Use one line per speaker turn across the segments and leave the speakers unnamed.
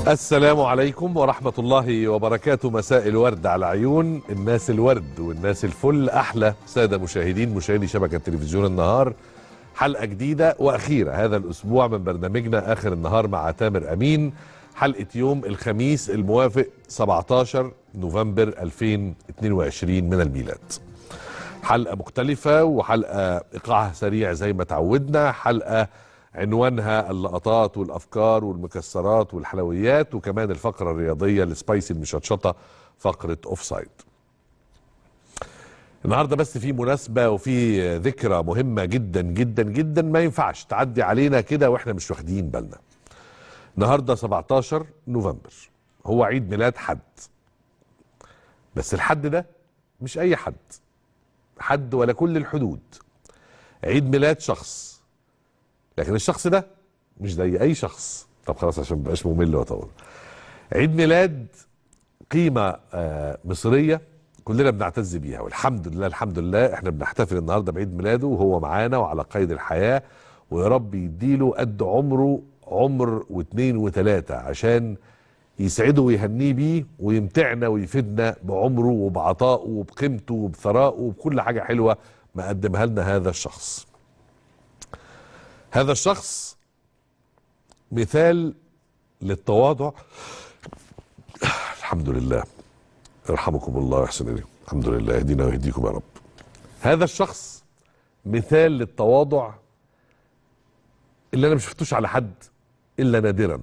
السلام عليكم ورحمة الله وبركاته مساء الورد على عيون الناس الورد والناس الفل أحلى سادة مشاهدين مشاهدي شبكة تلفزيون النهار حلقة جديدة وأخيرة هذا الأسبوع من برنامجنا آخر النهار مع تامر أمين حلقة يوم الخميس الموافق 17 نوفمبر 2022 من الميلاد حلقة مختلفة وحلقة إيقاعها سريع زي ما تعودنا حلقة عنوانها اللقطات والأفكار والمكسرات والحلويات وكمان الفقرة الرياضية السبايسي المشطشطة فقرة أوف سايد النهاردة بس في مناسبة وفي ذكرى مهمة جدا جدا جدا ما ينفعش تعدي علينا كده واحنا مش واخدين بالنا النهاردة 17 نوفمبر هو عيد ميلاد حد بس الحد ده مش أي حد حد ولا كل الحدود عيد ميلاد شخص لكن الشخص ده مش زي اي شخص طب خلاص عشان مبقاش ممل واطول عيد ميلاد قيمه آه مصريه كلنا بنعتز بيها والحمد لله الحمد لله احنا بنحتفل النهارده بعيد ميلاده وهو معانا وعلى قيد الحياه ويا رب يديله قد عمره عمر واثنين وثلاثه عشان يسعده ويهنيه بيه ويمتعنا ويفيدنا بعمره وبعطائه وبقيمته وبثرائه وبكل حاجه حلوه ما قدمها لنا هذا الشخص. هذا الشخص مثال للتواضع الحمد لله يرحمكم الله ويحسن اليكم الحمد لله يهدينا ويهديكم يا رب هذا الشخص مثال للتواضع اللي انا مش شفتوش على حد الا نادرا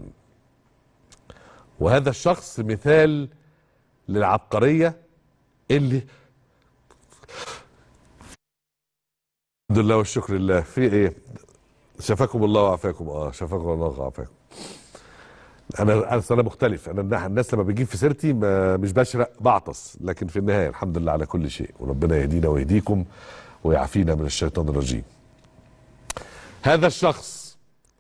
وهذا الشخص مثال للعبقريه اللي الحمد لله والشكر لله في ايه شفاكم الله وعافاكم اه شفاكم الله وعافاكم انا انا انا مختلف انا الناس لما بتجيب في سيرتي ما مش بشرق بعطس لكن في النهايه الحمد لله على كل شيء وربنا يهدينا ويهديكم ويعافينا من الشيطان الرجيم هذا الشخص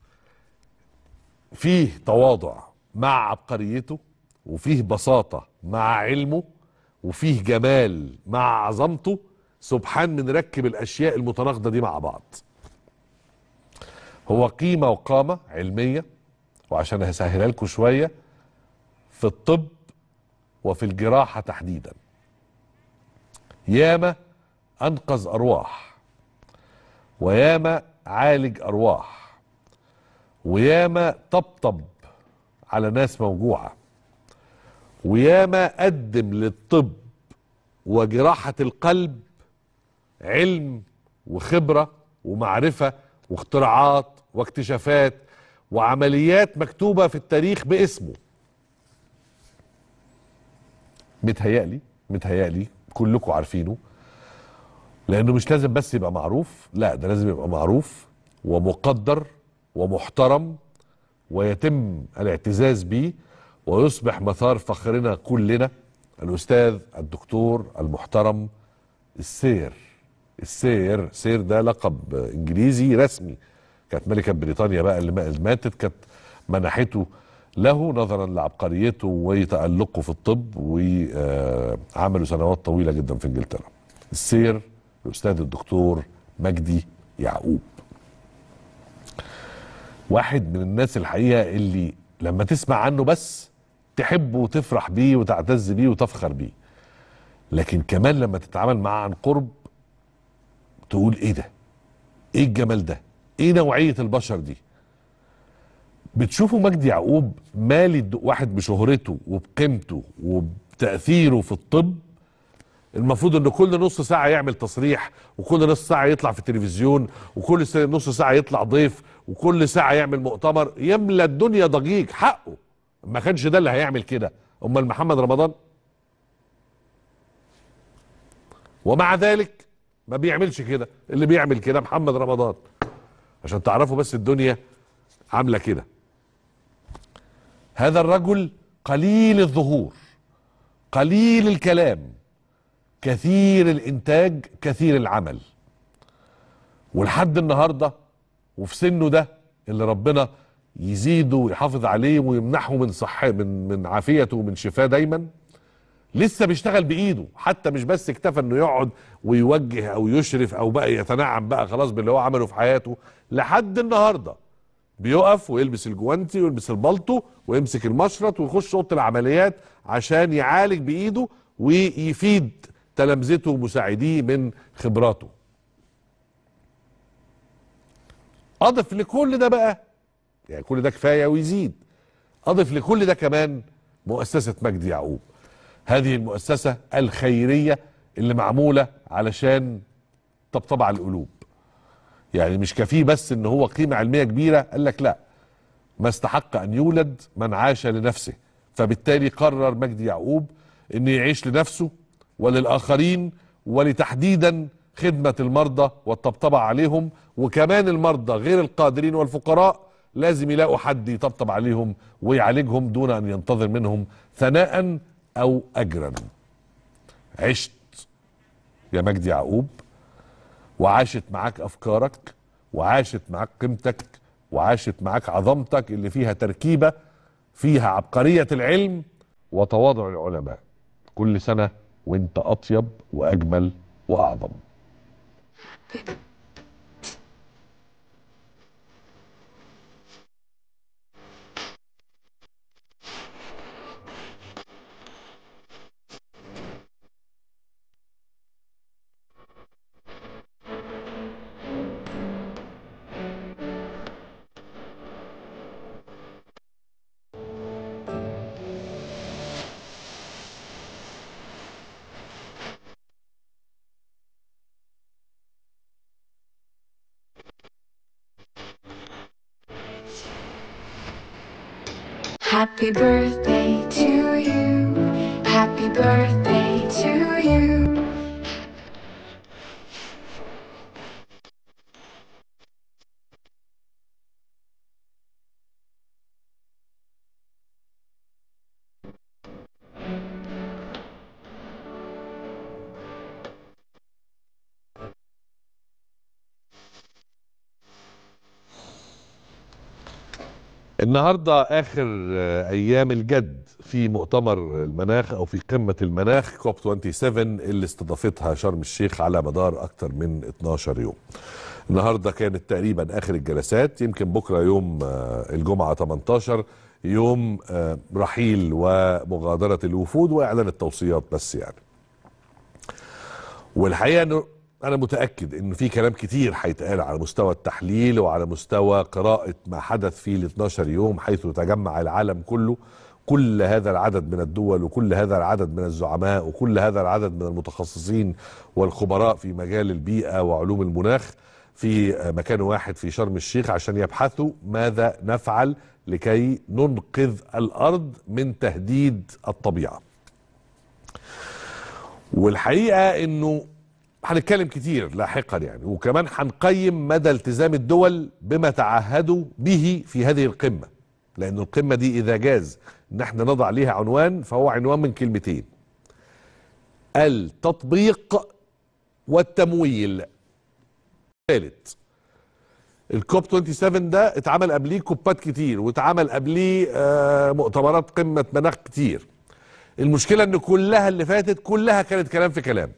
فيه تواضع مع عبقريته وفيه بساطه مع علمه وفيه جمال مع عظمته سبحان من ركب الاشياء المتناقضه دي مع بعض هو قيمه وقامه علميه وعشان هسهلها لكم شويه في الطب وفي الجراحه تحديدا ياما انقذ ارواح وياما عالج ارواح وياما طبطب على ناس موجوعه وياما قدم للطب وجراحه القلب علم وخبره ومعرفه واختراعات واكتشافات وعمليات مكتوبة في التاريخ باسمه متهيألي متهيألي كلكم عارفينه لأنه مش لازم بس يبقى معروف لا ده لازم يبقى معروف ومقدر ومحترم ويتم الاعتزاز به ويصبح مثار فخرنا كلنا الأستاذ الدكتور المحترم السير السير سير ده لقب انجليزي رسمي كانت ملكه بريطانيا بقى اللي ماتت كانت منحته له نظرا لعبقريته وتألقه في الطب وعمله سنوات طويله جدا في انجلترا. السير الاستاذ الدكتور مجدي يعقوب. واحد من الناس الحقيقه اللي لما تسمع عنه بس تحبه وتفرح بيه وتعتز بيه وتفخر بيه. لكن كمان لما تتعامل معاه عن قرب تقول ايه ده؟ ايه الجمال ده؟ ايه نوعيه البشر دي بتشوفوا مجدي يعقوب مالي واحد بشهرته وبقيمته وبتاثيره في الطب المفروض ان كل نص ساعه يعمل تصريح وكل نص ساعه يطلع في التلفزيون وكل نص ساعه يطلع ضيف وكل ساعه يعمل مؤتمر يملى الدنيا ضجيج حقه ما كانش ده اللي هيعمل كده امال محمد رمضان ومع ذلك ما بيعملش كده اللي بيعمل كده محمد رمضان عشان تعرفوا بس الدنيا عامله كده هذا الرجل قليل الظهور قليل الكلام كثير الانتاج كثير العمل ولحد النهارده وفي سنه ده اللي ربنا يزيده ويحافظ عليه ويمنحه من صحه من من عافيته ومن شفاه دايما لسه بيشتغل بايده حتى مش بس اكتفى انه يقعد ويوجه او يشرف او بقى يتنعم بقى خلاص باللي هو عمله في حياته لحد النهارده بيقف ويلبس الجوانتي ويلبس البلطو ويمسك المشرط ويخش اوضه العمليات عشان يعالج بايده ويفيد تلامذته ومساعديه من خبراته اضف لكل ده بقى يعني كل ده كفايه ويزيد اضف لكل ده كمان مؤسسه مجدي يعقوب هذه المؤسسه الخيريه اللي معموله علشان طبطب على القلوب يعني مش كفيه بس ان هو قيمه علميه كبيره قال لك لا ما استحق ان يولد من عاش لنفسه فبالتالي قرر مجدي يعقوب ان يعيش لنفسه وللاخرين ولتحديدا خدمه المرضى والطبطبه عليهم وكمان المرضى غير القادرين والفقراء لازم يلاقوا حد يطبطب عليهم ويعالجهم دون ان ينتظر منهم ثناء او اجرا عشت يا مجدي يعقوب وعاشت معاك افكارك وعاشت معاك قيمتك وعاشت معاك عظمتك اللي فيها تركيبه فيها عبقريه العلم وتواضع العلماء كل سنه وانت اطيب واجمل واعظم
Happy birthday to you. Happy birthday to you.
النهارده اخر آه، ايام الجد في مؤتمر المناخ او في قمه المناخ كوب 27 اللي استضافتها شرم الشيخ على مدار اكثر من 12 يوم. النهارده كانت تقريبا اخر الجلسات يمكن بكره يوم آه، الجمعه 18 يوم آه، رحيل ومغادره الوفود واعلان التوصيات بس يعني. والحقيقه انه انا متاكد ان في كلام كتير هيتقال على مستوى التحليل وعلى مستوى قراءه ما حدث في ال 12 يوم حيث تجمع العالم كله كل هذا العدد من الدول وكل هذا العدد من الزعماء وكل هذا العدد من المتخصصين والخبراء في مجال البيئه وعلوم المناخ في مكان واحد في شرم الشيخ عشان يبحثوا ماذا نفعل لكي ننقذ الارض من تهديد الطبيعه. والحقيقه انه هنتكلم كتير لاحقا يعني وكمان هنقيم مدى التزام الدول بما تعهدوا به في هذه القمه لان القمه دي اذا جاز ان احنا نضع ليها عنوان فهو عنوان من كلمتين التطبيق والتمويل ثالث الكوب 27 ده اتعمل قبليه كوبات كتير واتعمل قبليه آه، مؤتمرات قمه مناخ كتير المشكله ان كلها اللي فاتت كلها كانت كلام في كلام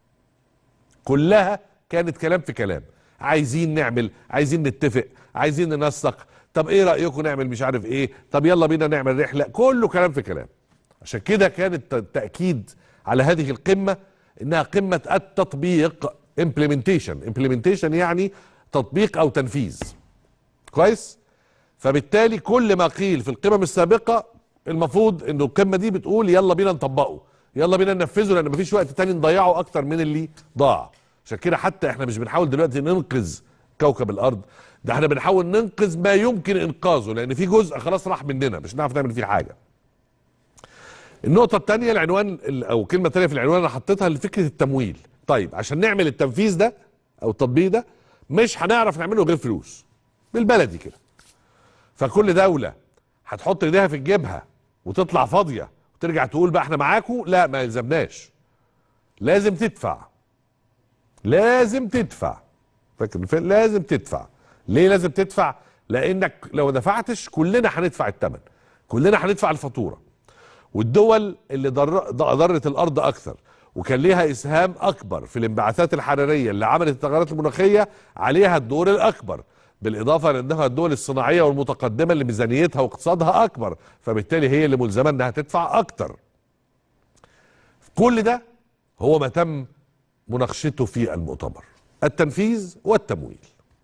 كلها كانت كلام في كلام عايزين نعمل عايزين نتفق عايزين ننسق طب ايه رايكم نعمل مش عارف ايه طب يلا بينا نعمل رحله كله كلام في كلام عشان كده كان الت- التاكيد على هذه القمه انها قمه التطبيق implementation implementation يعني تطبيق او تنفيذ كويس فبالتالي كل ما قيل في القمم السابقه المفروض انه القمه دي بتقول يلا بينا نطبقه يلا بينا ننفذه لان مفيش وقت تاني نضيعه اكتر من اللي ضاع عشان كده حتى احنا مش بنحاول دلوقتي ننقذ كوكب الارض ده احنا بنحاول ننقذ ما يمكن انقاذه لان في جزء خلاص راح مننا مش هنعرف نعمل فيه حاجه النقطة الثانية العنوان ال- أو كلمة تانية في العنوان أنا حطيتها لفكرة التمويل. طيب عشان نعمل التنفيذ ده أو التطبيق ده مش هنعرف نعمله غير فلوس. بالبلدي كده. فكل دولة هتحط ايديها في جيبها وتطلع فاضية وترجع تقول بقى احنا معاكم لا ما يلزمناش. لازم تدفع. لازم تدفع. فاكر الفيلم؟ لازم تدفع. ليه لازم تدفع؟ لأنك لو دفعتش كلنا هندفع الثمن. كلنا هندفع الفاتورة. والدول اللي ضر- ضرت الارض اكثر وكان ليها اسهام اكبر في الانبعاثات الحراريه اللي عملت التغيرات المناخيه عليها الدور الاكبر بالاضافه لانها الدول الصناعيه والمتقدمه اللي ميزانيتها واقتصادها اكبر فبالتالي هي اللي ملزمه انها تدفع اكتر كل ده هو ما تم مناقشته في المؤتمر التنفيذ والتمويل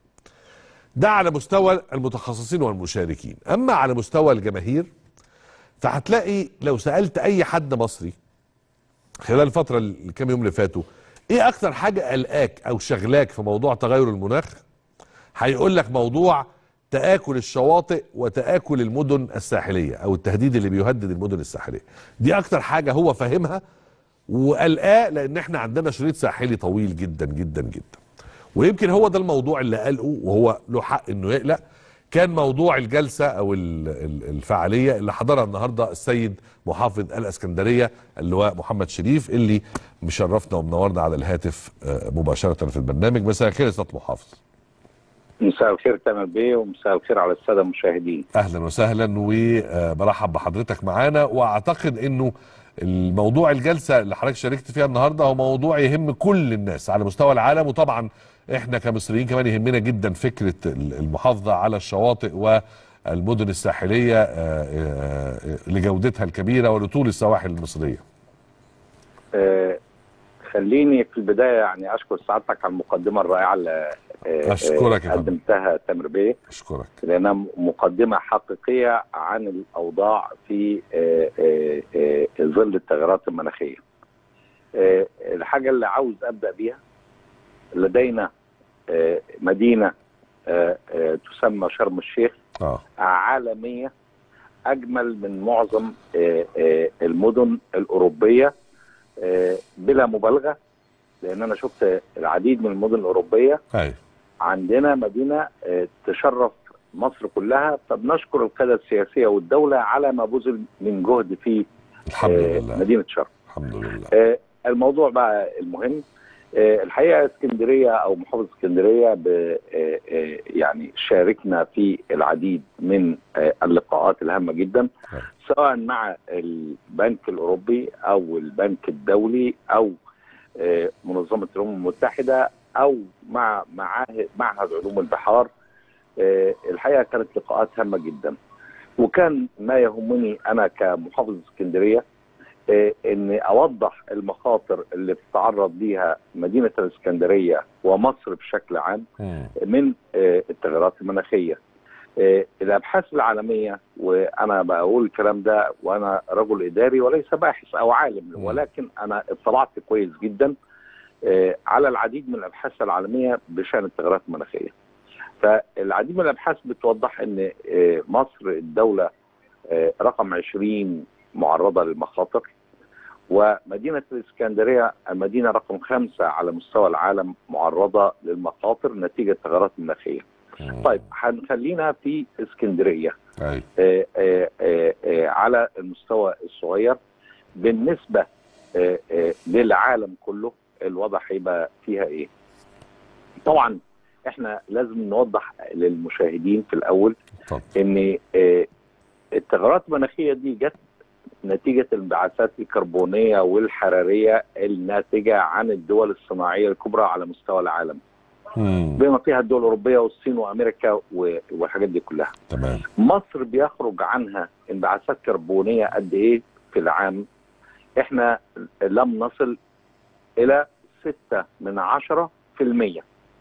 ده على مستوى المتخصصين والمشاركين اما على مستوى الجماهير فهتلاقي لو سالت اي حد مصري خلال الفتره الكام يوم اللي فاتوا ايه اكتر حاجه قلقاك او شغلاك في موضوع تغير المناخ هيقول لك موضوع تآكل الشواطئ وتآكل المدن الساحلية أو التهديد اللي بيهدد المدن الساحلية دي أكتر حاجة هو فاهمها وقلقاه لأن احنا عندنا شريط ساحلي طويل جدا جدا جدا ويمكن هو ده الموضوع اللي قلقه وهو له حق انه يقلق كان موضوع الجلسة أو ال- ال- الفعالية اللي حضرها النهاردة السيد محافظ الإسكندرية اللواء محمد شريف اللي مشرفنا ومنورنا على الهاتف آه، مباشرة في البرنامج مساء الخير يا أستاذ محافظ
مساء الخير تامر بيه ومساء الخير على الساده المشاهدين.
اهلا وسهلا وبرحب بحضرتك معانا واعتقد انه الموضوع الجلسه اللي حضرتك شاركت فيها النهارده هو موضوع يهم كل الناس على مستوى العالم وطبعا احنا كمصريين كمان يهمنا جدا فكره المحافظه على الشواطئ والمدن الساحليه آه، آه، لجودتها الكبيره ولطول السواحل المصريه.
آه خليني في البدايه يعني اشكر سعادتك على المقدمه الرائعه اللي آه،
أشكرك يا
آه،
فندم.
قدمتها تامر بيه
اشكرك.
لانها مقدمه حقيقيه عن الاوضاع في آه، آه، آه، ظل التغيرات المناخيه. آه، الحاجه اللي عاوز ابدا بيها لدينا آه، مدينه آه، آه، تسمى شرم الشيخ
اه
عالميه اجمل من معظم آه، آه، المدن الاوروبيه آه، بلا مبالغه لان انا شفت العديد من المدن الاوروبيه
ايوه
عندنا مدينه آه، تشرف مصر كلها فبنشكر القياده السياسيه والدوله على ما بذل من جهد في
الحمد
آه،
لله
مدينه شرم
الحمد لله.
آه، الموضوع بقى المهم آه، الحقيقه اسكندريه او محافظه اسكندريه ب- آه، آه، يعني شاركنا في العديد من آه، اللقاءات الهامه جدا
نعم.
سواء مع البنك الاوروبي او البنك الدولي او آه، منظمه الامم المتحده او مع معاهد معهد علوم البحار آه، الحقيقه كانت لقاءات هامه جدا وكان ما يهمني انا كمحافظ اسكندريه آه، اني اوضح المخاطر اللي بتتعرض ليها مدينه الاسكندريه ومصر بشكل عام
مم.
من آه، التغيرات المناخيه. آه، الابحاث العالميه وانا بقول الكلام ده وانا رجل اداري وليس باحث او عالم
مم.
ولكن انا اطلعت كويس جدا آه، على العديد من الابحاث العالميه بشان التغيرات المناخيه. فالعديد من الابحاث بتوضح ان آه، مصر الدوله آه، رقم 20 معرضه للمخاطر ومدينه الاسكندريه المدينه رقم خمسه على مستوى العالم معرضه للمخاطر نتيجه التغيرات المناخيه.
مم.
طيب هنخلينا في اسكندريه
ايوه
آه، آه، آه، آه، على المستوى الصغير بالنسبه آه، آه، للعالم كله الوضع هيبقى فيها ايه؟ طبعا احنا لازم نوضح للمشاهدين في الاول
اتفضل.
ان آه، التغيرات المناخيه دي جت نتيجه الانبعاثات الكربونيه والحراريه الناتجه عن الدول الصناعيه الكبرى على مستوى العالم
مم.
بما فيها الدول الاوروبيه والصين وامريكا و- والحاجات دي كلها.
تمام
مصر بيخرج عنها انبعاثات كربونيه قد ايه في العام؟ احنا لم نصل الى 6 من 10 في المية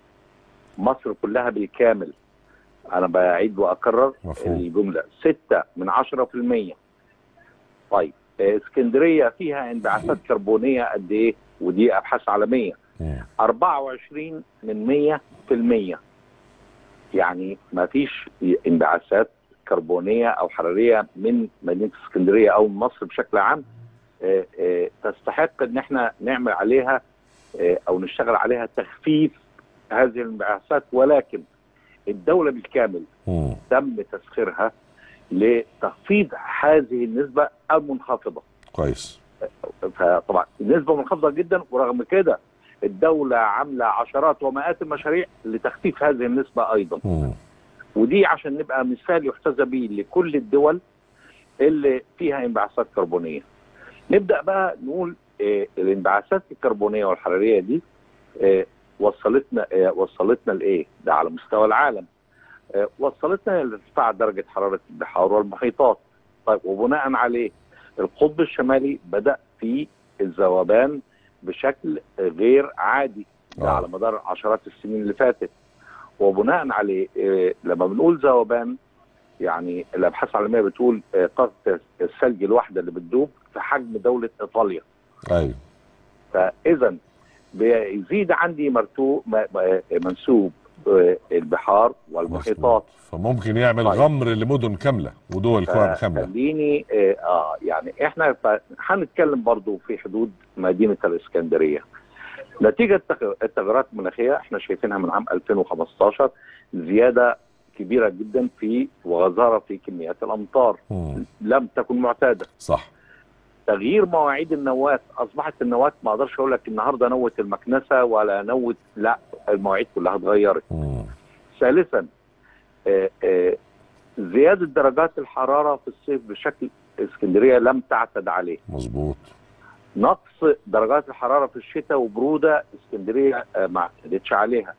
مصر كلها بالكامل انا بعيد واكرر
مفهوم.
الجمله 6 من 10 في المية طيب آه، اسكندريه فيها انبعاثات كربونيه قد ايه؟ ودي ابحاث عالميه
مم.
24 من 100 في المية يعني ما فيش انبعاثات كربونية أو حرارية من مدينة اسكندرية أو من مصر بشكل عام آه، آه، تستحق ان احنا نعمل عليها آه، او نشتغل عليها تخفيف هذه الانبعاثات ولكن الدولة بالكامل
مم.
تم تسخيرها لتخفيض هذه النسبة المنخفضة
كويس
فطبعا النسبة منخفضة جدا ورغم كده الدولة عاملة عشرات ومئات المشاريع لتخفيف هذه النسبة أيضا
مم.
ودي عشان نبقى مثال يحتذى به لكل الدول اللي فيها انبعاثات كربونية نبدأ بقى نقول آه، الانبعاثات الكربونية والحرارية دي آه، وصلتنا آه، وصلتنا لإيه؟ ده على مستوى العالم آه، وصلتنا لارتفاع درجه حراره البحار والمحيطات طيب وبناء عليه القطب الشمالي بدا في الذوبان بشكل غير عادي ده
آه.
على مدار عشرات السنين اللي فاتت وبناء عليه آه، لما بنقول ذوبان يعني الابحاث العلميه بتقول آه، قطعه الثلج الواحده اللي بتدوب في حجم دوله ايطاليا
ايوه
فاذا بيزيد عندي مرتو م- م- منسوب آه، البحار والمحيطات
فممكن يعمل
طيب.
غمر لمدن كامله ودول كامله
خليني اه آه، يعني احنا ف- هنتكلم برضو في حدود مدينه الاسكندريه نتيجه التغ- التغيرات المناخيه احنا شايفينها من عام 2015 زياده كبيره جدا في وغزاره في كميات الامطار
مم.
لم تكن معتاده
صح
تغيير مواعيد النوات اصبحت النواه ما اقدرش اقول لك النهارده نوه المكنسه ولا نوه لا المواعيد كلها اتغيرت
مم.
ثالثا آه، آه، زياده درجات الحراره في الصيف بشكل اسكندريه لم تعتد عليه
مظبوط
نقص درجات الحراره في الشتاء وبروده اسكندريه آه، ما اعتدتش عليها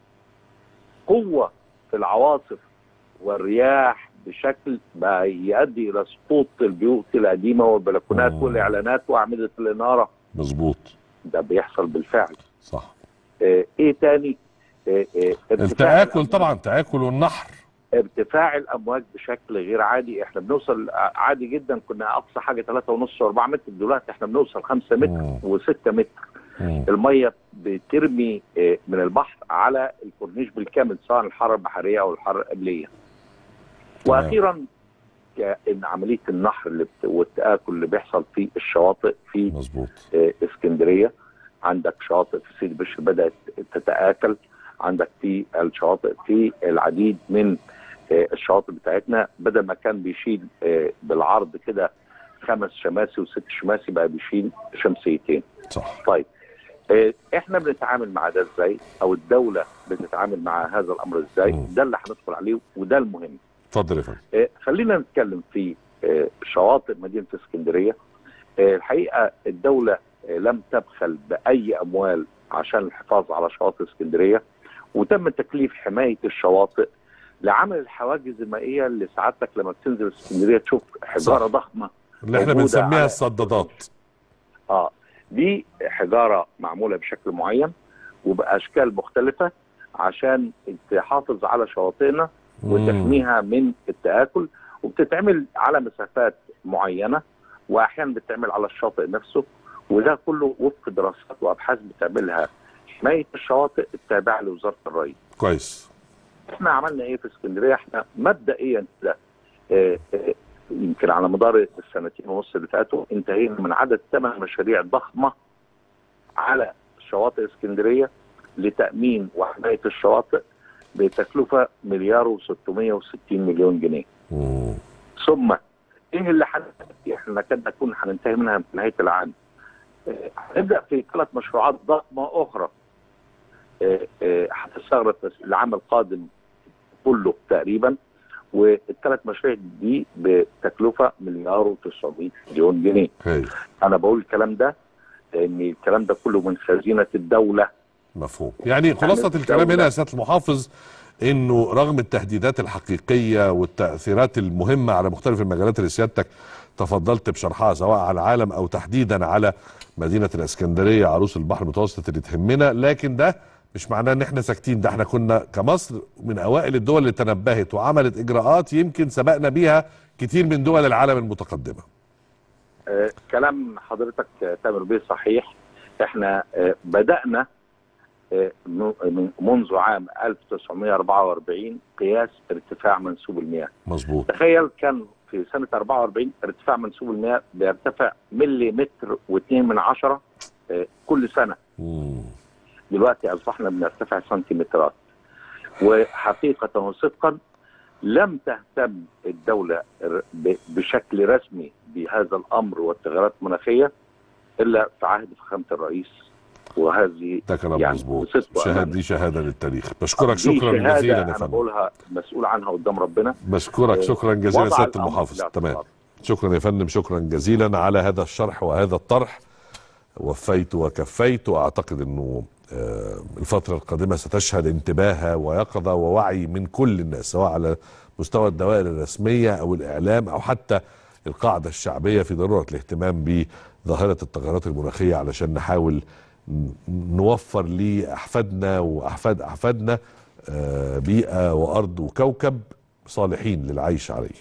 قوه في العواصف والرياح بشكل بقى يؤدي الى سقوط البيوت القديمه والبلكونات
مم.
والاعلانات واعمده الاناره
مظبوط
ده بيحصل بالفعل
صح
آه، ايه تاني آه، آه، ارتفاع
التآكل
الأمواج-
طبعا تآكل والنحر
ارتفاع الامواج بشكل غير عادي احنا بنوصل عادي جدا كنا اقصى حاجه 3.5 و4 متر دلوقتي احنا بنوصل 5 متر
مم.
و6 متر
مم.
الميه بترمي آه، من البحر على الكورنيش بالكامل سواء الحاره البحريه او الحاره القبليه
تمام.
واخيرا ك- ان عمليه النحر اللي بت- والتاكل اللي بيحصل في الشواطئ في
مظبوط
آه، اسكندريه عندك شواطئ في سيدي بشر بدات تتاكل عندك في الشواطئ في العديد من آه، الشواطئ بتاعتنا بدل ما كان بيشيل آه، بالعرض كده خمس شماسي وست شماسي بقى بيشيل شمسيتين
صح
طيب آه، احنا بنتعامل مع ده ازاي او الدوله بتتعامل مع هذا الامر ازاي
مم.
ده اللي هندخل عليه وده المهم
اتفضل يا فندم
آه، خلينا نتكلم في آه، شواطئ مدينه اسكندريه آه، الحقيقه الدوله آه، لم تبخل باي اموال عشان الحفاظ على شواطئ اسكندريه وتم تكليف حمايه الشواطئ لعمل الحواجز المائيه اللي سعادتك لما بتنزل اسكندريه تشوف حجاره
صح.
ضخمه
اللي احنا
موجودة
بنسميها
على-
الصدادات
اه دي حجاره معموله بشكل معين وباشكال مختلفه عشان تحافظ على شواطئنا
مم.
وتحميها من التآكل وبتتعمل على مسافات معينة وأحيانا بتتعمل على الشاطئ نفسه وده كله وفق دراسات وأبحاث بتعملها حماية الشواطئ التابعة لوزارة الري
كويس
احنا عملنا ايه في اسكندرية احنا مبدئيا كده آه، آه، يمكن على مدار السنتين ونص اللي فاتوا انتهينا من عدد ثمان مشاريع ضخمة على شواطئ اسكندرية لتأمين وحماية الشواطئ بتكلفة مليار و660 مليون جنيه
مم.
ثم ايه اللي هن- احنا كنا نكون هننتهي منها في نهايه العام آه، هنبدا في ثلاث مشروعات ضخمه اخرى آه، آه، هتستغرق بس العام القادم كله تقريبا والثلاث مشاريع دي بتكلفه مليار و900 مليون جنيه
هايل
انا بقول الكلام ده ان الكلام ده كله من خزينه الدوله
مفهوم يعني خلاصة
الدولة-
الكلام هنا يا سيادة المحافظ انه رغم التهديدات الحقيقية والتأثيرات المهمة على مختلف المجالات اللي سيادتك تفضلت بشرحها سواء على العالم او تحديدا على مدينة الاسكندرية عروس البحر المتوسط اللي تهمنا لكن ده مش معناه ان احنا ساكتين ده احنا كنا كمصر من اوائل الدول اللي تنبهت وعملت اجراءات يمكن سبقنا بيها كتير من دول العالم المتقدمة
آه، كلام حضرتك آه، تامر بيه صحيح احنا آه، بدأنا آه، م- من- منذ عام 1944 قياس ارتفاع منسوب المياه
مظبوط
تخيل كان في سنة 44 ارتفاع منسوب المياه بيرتفع ملي متر واثنين من عشرة آه، كل سنة
مم.
دلوقتي أصبحنا بنرتفع سنتيمترات وحقيقة وصدقا لم تهتم الدولة ر- ب- بشكل رسمي بهذا الأمر والتغيرات المناخية إلا في عهد فخامة الرئيس وهذه
ده كلام
يعني
مظبوط
صدق
شهاد
وأمانة.
دي شهادة للتاريخ بشكرك
دي
شكرا
شهادة
جزيلا يا
أنا
فندم
بقولها مسؤول عنها قدام ربنا
بشكرك شكرا جزيلا
وضع
سياده
الأمر
المحافظ
في الاعتبار.
تمام شكرا يا فندم شكرا جزيلا على هذا الشرح وهذا الطرح وفيت وكفيت واعتقد انه آه، الفترة القادمة ستشهد انتباه ويقظة ووعي من كل الناس سواء على مستوى الدوائر الرسمية أو الإعلام أو حتى القاعدة الشعبية في ضرورة الاهتمام بظاهرة التغيرات المناخية علشان نحاول ن- نوفر لأحفادنا وأحفاد أحفادنا آه، بيئة وأرض وكوكب صالحين للعيش عليه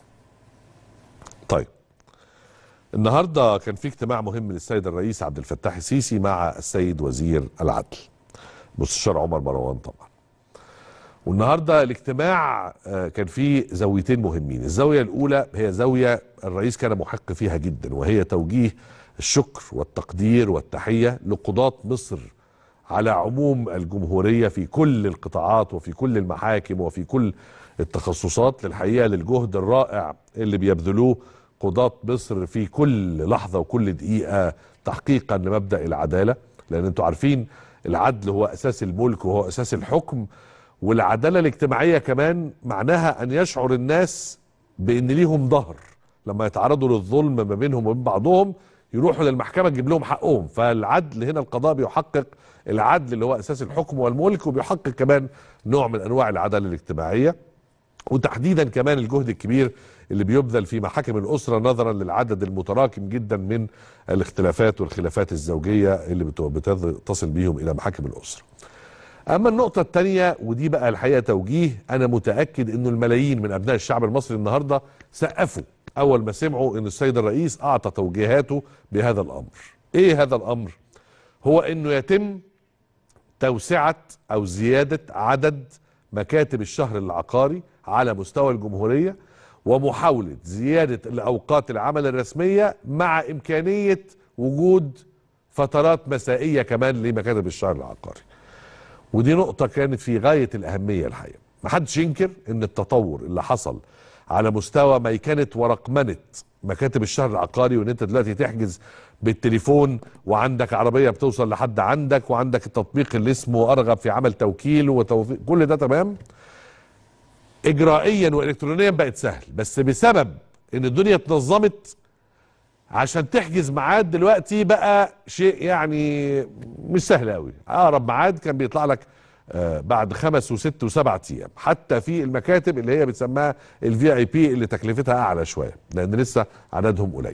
طيب النهارده كان في اجتماع مهم للسيد الرئيس عبد الفتاح السيسي مع السيد وزير العدل مستشار عمر مروان طبعا والنهارده الاجتماع آه، كان فيه زاويتين مهمين الزاويه الاولى هي زاويه الرئيس كان محق فيها جدا وهي توجيه الشكر والتقدير والتحيه لقضاه مصر على عموم الجمهوريه في كل القطاعات وفي كل المحاكم وفي كل التخصصات للحقيقه للجهد الرائع اللي بيبذلوه قضاة مصر في كل لحظه وكل دقيقه تحقيقا لمبدا العداله لان انتوا عارفين العدل هو اساس الملك وهو اساس الحكم والعداله الاجتماعيه كمان معناها ان يشعر الناس بان ليهم ظهر لما يتعرضوا للظلم ما بينهم وبين بعضهم يروحوا للمحكمه تجيب لهم حقهم فالعدل هنا القضاء بيحقق العدل اللي هو اساس الحكم والملك وبيحقق كمان نوع من انواع العداله الاجتماعيه وتحديدا كمان الجهد الكبير اللي بيبذل في محاكم الاسره نظرا للعدد المتراكم جدا من الاختلافات والخلافات الزوجيه اللي بت- بتصل بيهم الى محاكم الاسره. اما النقطه الثانيه ودي بقى الحقيقه توجيه انا متاكد انه الملايين من ابناء الشعب المصري النهارده سقفوا اول ما سمعوا ان السيد الرئيس اعطى توجيهاته بهذا الامر. ايه هذا الامر؟ هو انه يتم توسعه او زياده عدد مكاتب الشهر العقاري على مستوى الجمهوريه ومحاوله زياده الاوقات العمل الرسميه مع امكانيه وجود فترات مسائيه كمان لمكاتب الشهر العقاري. ودي نقطة كانت في غاية الأهمية الحقيقة محدش ينكر ان التطور اللي حصل على مستوى ميكنة ورقمنة مكاتب الشهر العقاري وان انت دلوقتي تحجز بالتليفون وعندك عربية بتوصل لحد عندك وعندك التطبيق اللي اسمه ارغب في عمل توكيل وتوثيق كل ده تمام اجرائيا والكترونيا بقت سهل بس بسبب ان الدنيا اتنظمت عشان تحجز ميعاد دلوقتي بقى شيء يعني مش سهل قوي اقرب ميعاد كان بيطلع لك آه، بعد خمس وست وسبع ايام حتى في المكاتب اللي هي بتسماها الفي اي بي اللي تكلفتها اعلى شويه لان لسه عددهم قليل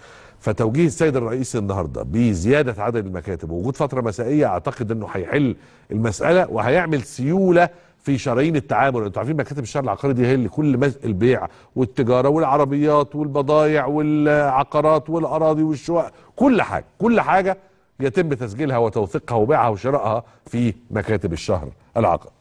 فتوجيه السيد الرئيس النهارده بزياده عدد المكاتب ووجود فتره مسائيه اعتقد انه هيحل المساله وهيعمل سيوله في شرايين التعامل انتوا عارفين مكاتب الشهر العقاري دي هي اللي كل مز... البيع والتجاره والعربيات والبضائع والعقارات والاراضي والشقق كل حاجه كل حاجه يتم تسجيلها وتوثيقها وبيعها وشرائها في مكاتب الشهر العقاري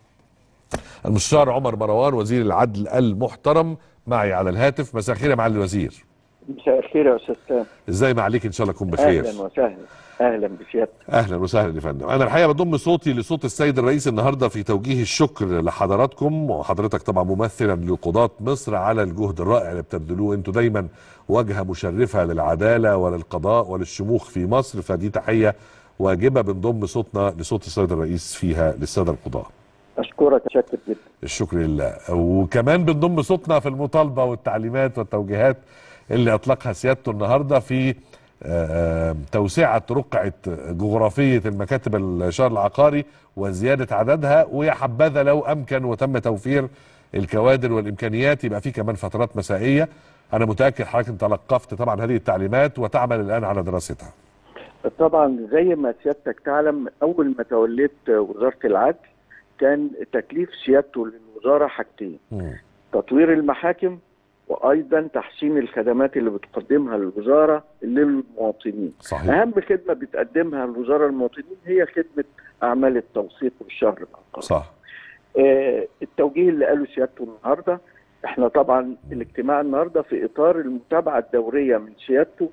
المستشار عمر مروان وزير العدل المحترم معي على الهاتف مساء الخير يا معالي الوزير
مساء الخير يا استاذ سام
ازاي ما عليك ان شاء الله تكون بخير
اهلا وسهلا اهلا بسيادتك
اهلا وسهلا يا فندم انا الحقيقه بضم صوتي لصوت السيد الرئيس النهارده في توجيه الشكر لحضراتكم وحضرتك طبعا ممثلا لقضاة مصر على الجهد الرائع اللي بتبذلوه انتوا دايما واجهه مشرفه للعداله وللقضاء وللشموخ في مصر فدي تحيه واجبه بنضم صوتنا لصوت السيد الرئيس فيها للساده القضاه
اشكرك شكر جدا
الشكر لله وكمان بنضم صوتنا في المطالبه والتعليمات والتوجيهات اللي اطلقها سيادته النهارده في آه، توسعه رقعه جغرافيه المكاتب الشهر العقاري وزياده عددها ويا حبذا لو امكن وتم توفير الكوادر والامكانيات يبقى في كمان فترات مسائيه انا متاكد حضرتك تلقفت طبعا هذه التعليمات وتعمل الان على دراستها
طبعا زي ما سيادتك تعلم اول ما توليت وزاره العدل كان تكليف سيادته للوزاره حاجتين
مم.
تطوير المحاكم وايضا تحسين الخدمات اللي بتقدمها الوزاره للمواطنين
صحيح
اهم خدمه بتقدمها الوزاره للمواطنين هي خدمه اعمال التوثيق والشهر العقاري
صح
آه، التوجيه اللي قاله سيادته النهارده احنا طبعا الاجتماع النهارده في اطار المتابعه الدوريه من سيادته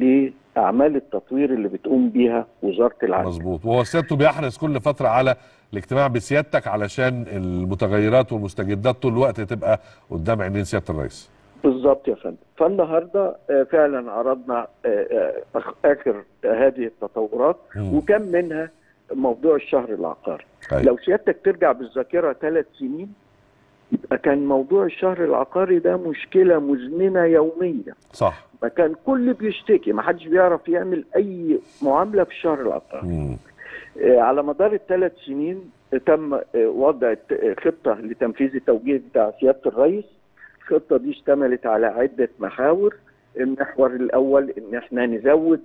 لاعمال التطوير اللي بتقوم بيها وزاره العدل.
مظبوط وهو سيادته بيحرص كل فتره على الاجتماع بسيادتك علشان المتغيرات والمستجدات طول الوقت تبقى قدام عينين سياده الرئيس
بالظبط يا فندم. فالنهارده آه، فعلا عرضنا آه، آه، أخ- اخر هذه التطورات
مم.
وكم منها موضوع الشهر العقاري.
أيوة.
لو سيادتك ترجع بالذاكره ثلاث سنين يبقى كان موضوع الشهر العقاري ده مشكله مزمنه يوميه.
صح
ما كان كل بيشتكي ما حدش بيعرف يعمل اي معامله في الشهر العقاري
مم.
آه، على مدار الثلاث سنين تم آه، وضع الت- آه، خطه لتنفيذ التوجيه بتاع سياده الرئيس الخطه دي اشتملت على عده محاور المحور الاول ان احنا نزود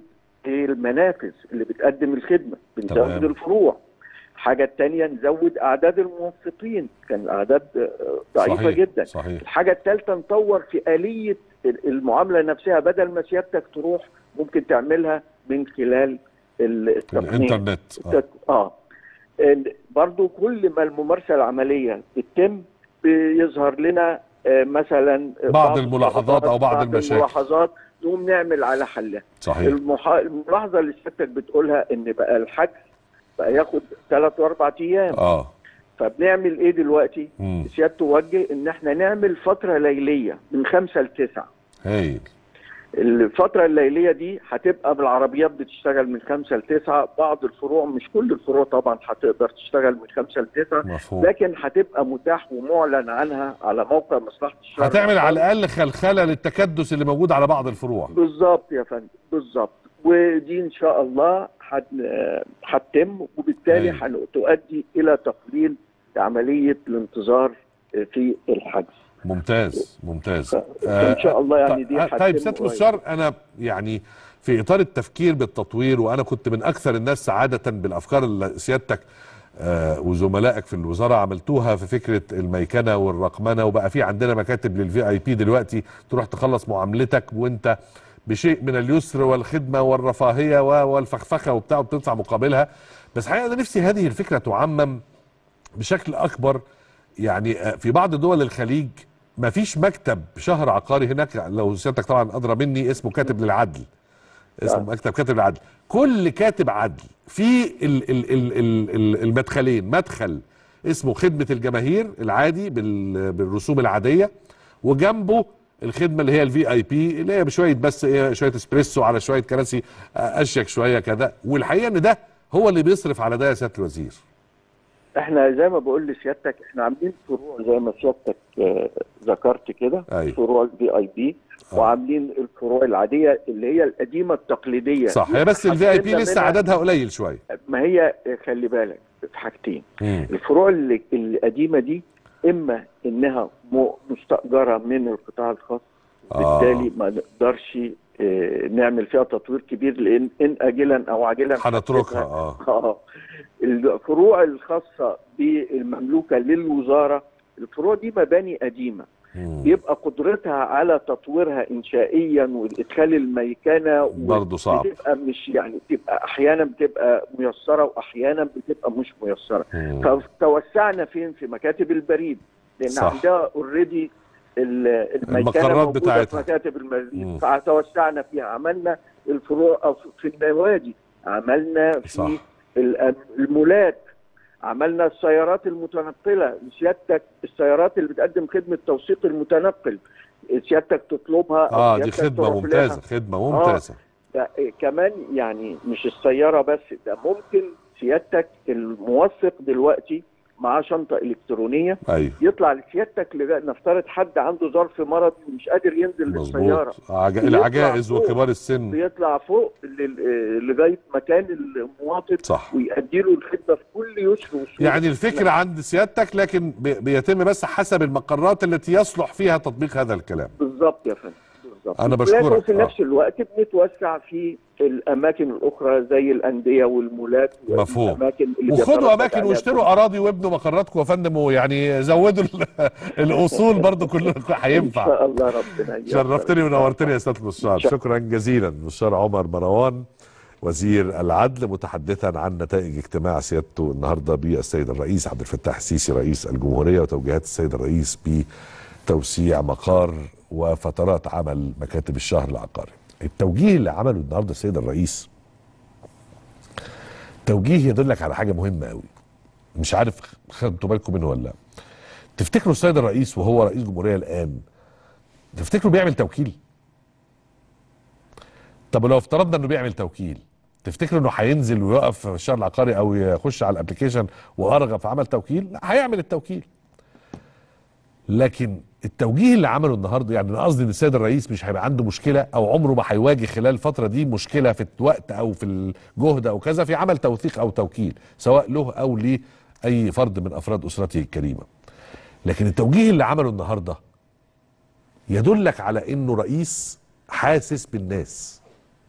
المنافذ اللي بتقدم الخدمه بنزود
تمام.
الفروع الحاجه الثانيه نزود اعداد الموظفين كان الاعداد آه، ضعيفه
صحيح
جدا
صحيح
الحاجة الثالثة نطور في آلية المعاملة نفسها بدل ما سيادتك تروح ممكن تعملها من خلال ال- التقنية
الانترنت آه.
التك- اه ال- برضو كل ما الممارسة العملية بتتم بيظهر لنا آه، مثلا
بعض الملاحظات أو بعض المشاكل.
الملاحظات نقوم نعمل على حلها
صحيح
المح... الملاحظة اللي سيادتك بتقولها ان بقى الحجز بقى ياخد ثلاث واربع ايام
اه
فبنعمل ايه دلوقتي؟
مم.
سيادته توجه ان احنا نعمل فتره ليليه من خمسة لتسعة
هايل
الفتره الليليه دي هتبقى بالعربيات بتشتغل من خمسة لتسعة بعض الفروع مش كل الفروع طبعا هتقدر تشتغل من خمسة لتسعة
مفهوم
لكن هتبقى متاح ومعلن عنها على موقع مصلحه الشرع
هتعمل على الاقل خلخله للتكدس اللي موجود على بعض الفروع
بالظبط يا فندم بالظبط ودي ان شاء الله هت- هتتم وبالتالي
أيوة.
هتؤدي الى تقليل عمليه الانتظار في الحجز
ممتاز ممتاز
فان شاء الله يعني دي
طيب
هتتم
طيب سياده
قريب.
المستشار انا يعني في اطار التفكير بالتطوير وانا كنت من اكثر الناس سعاده بالافكار اللي سيادتك آه، وزملائك في الوزاره عملتوها في فكره الميكنه والرقمنه وبقى في عندنا مكاتب للفي اي بي دلوقتي تروح تخلص معاملتك وانت بشيء من اليسر والخدمه والرفاهيه و- والفخفخه وبتاع وبتدفع مقابلها بس حقيقه انا نفسي هذه الفكره تعمم بشكل اكبر يعني آه، في بعض دول الخليج ما فيش مكتب شهر عقاري هناك لو سيادتك طبعا ادرى مني اسمه كاتب للعدل اسمه
آه.
مكتب كاتب للعدل كل كاتب عدل في ال ال ال ال ال المدخلين مدخل اسمه خدمة الجماهير العادي بال- بالرسوم العادية وجنبه الخدمة اللي هي الفي اي بي اللي هي بشوية بس ايه شوية اسبريسو على شوية كراسي آه، اشيك شوية كذا والحقيقة ان ده هو اللي بيصرف على ده يا سيادة الوزير
احنا زي ما بقول لسيادتك احنا عاملين فروع زي ما سيادتك آه، ذكرت كده
أيوة.
فروع الفي اي بي
آه.
وعاملين الفروع العاديه اللي هي القديمه التقليديه
صح
دي
هي بس الفي اي بي
حسنا
لسه
منها-
عددها قليل شوية
ما هي آه، خلي بالك في حاجتين
مم.
الفروع اللي القديمه دي اما انها م- مستاجره من القطاع الخاص
آه.
بالتالي ما نقدرش آه، نعمل فيها تطوير كبير لان ان اجلا او عاجلا
هنتركها اه
اه الفروع الخاصه بالمملوكه للوزاره الفروع دي مباني قديمه
مم.
بيبقى قدرتها على تطويرها انشائيا وادخال الميكنه و-
برضه صعب
بتبقى مش يعني بتبقى احيانا بتبقى ميسره واحيانا بتبقى مش ميسره
مم.
فتوسعنا فين في مكاتب البريد لان
صح.
عندها اوريدي الميكنه
المقرات
موجودة
بتاعتها.
في مكاتب
مم.
البريد فتوسعنا فيها عملنا الفروع أو في النوادي عملنا
صح.
في ال- المولات عملنا السيارات المتنقله سيادتك السيارات اللي بتقدم خدمه توثيق المتنقل سيادتك تطلبها أو
اه دي
سيادتك
خدمة
تروح
ممتازة
لها.
خدمة ممتازة
ده كمان يعني مش السيارة بس ده ممكن سيادتك الموثق دلوقتي معاه شنطة إلكترونية
ايوه
يطلع لسيادتك لغا- نفترض حد عنده ظرف مرض ومش قادر ينزل بالسيارة
مظبوط عج...
بيطلع
العجائز
فوق.
وكبار السن
بيطلع فوق لل- لغاية مكان المواطن
صح
ويؤدي له الخدمة في كل يسر وسهولة
يعني الفكرة عند سيادتك لكن بي... بيتم بس حسب المقرات التي يصلح فيها تطبيق هذا الكلام
بالظبط يا فندم بالظبط
أنا
لكن
بشكرك.
في
آه.
نفس الوقت بنتوسع في الاماكن الاخرى زي الانديه والمولات
مفهوم.
والاماكن اللي
وخدوا
بيتردد
اماكن
عليها
واشتروا اراضي وابنوا مقراتكم يا فندم ويعني زودوا ال- الاصول برضو كلكم
ان
هينفع
شاء الله ربنا ييسر.
شرفتني ونورتني يا سياده المستشار
شكرا.
شكرا جزيلا المستشار عمر مروان وزير العدل متحدثا عن نتائج اجتماع سيادته النهارده بالسيد الرئيس عبد الفتاح السيسي رئيس الجمهوريه وتوجيهات السيد الرئيس بتوسيع مقار وفترات عمل مكاتب الشهر العقاري. التوجيه اللي عمله النهارده السيد الرئيس توجيه يدلك على حاجه مهمه قوي مش عارف خدتوا بالكم منه ولا لا تفتكروا السيد الرئيس وهو رئيس جمهوريه الان تفتكروا بيعمل توكيل طب لو افترضنا انه بيعمل توكيل تفتكروا انه هينزل ويقف في الشهر العقاري او يخش على الابلكيشن وارغب في عمل توكيل لا هيعمل التوكيل لكن التوجيه اللي عمله النهارده يعني انا قصدي ان السيد الرئيس مش هيبقى عنده مشكله او عمره ما هيواجه خلال الفتره دي مشكله في الوقت او في الجهد او كذا في عمل توثيق او توكيل سواء له او لاي فرد من افراد اسرته الكريمه. لكن التوجيه اللي عمله النهارده يدلك على انه رئيس حاسس بالناس.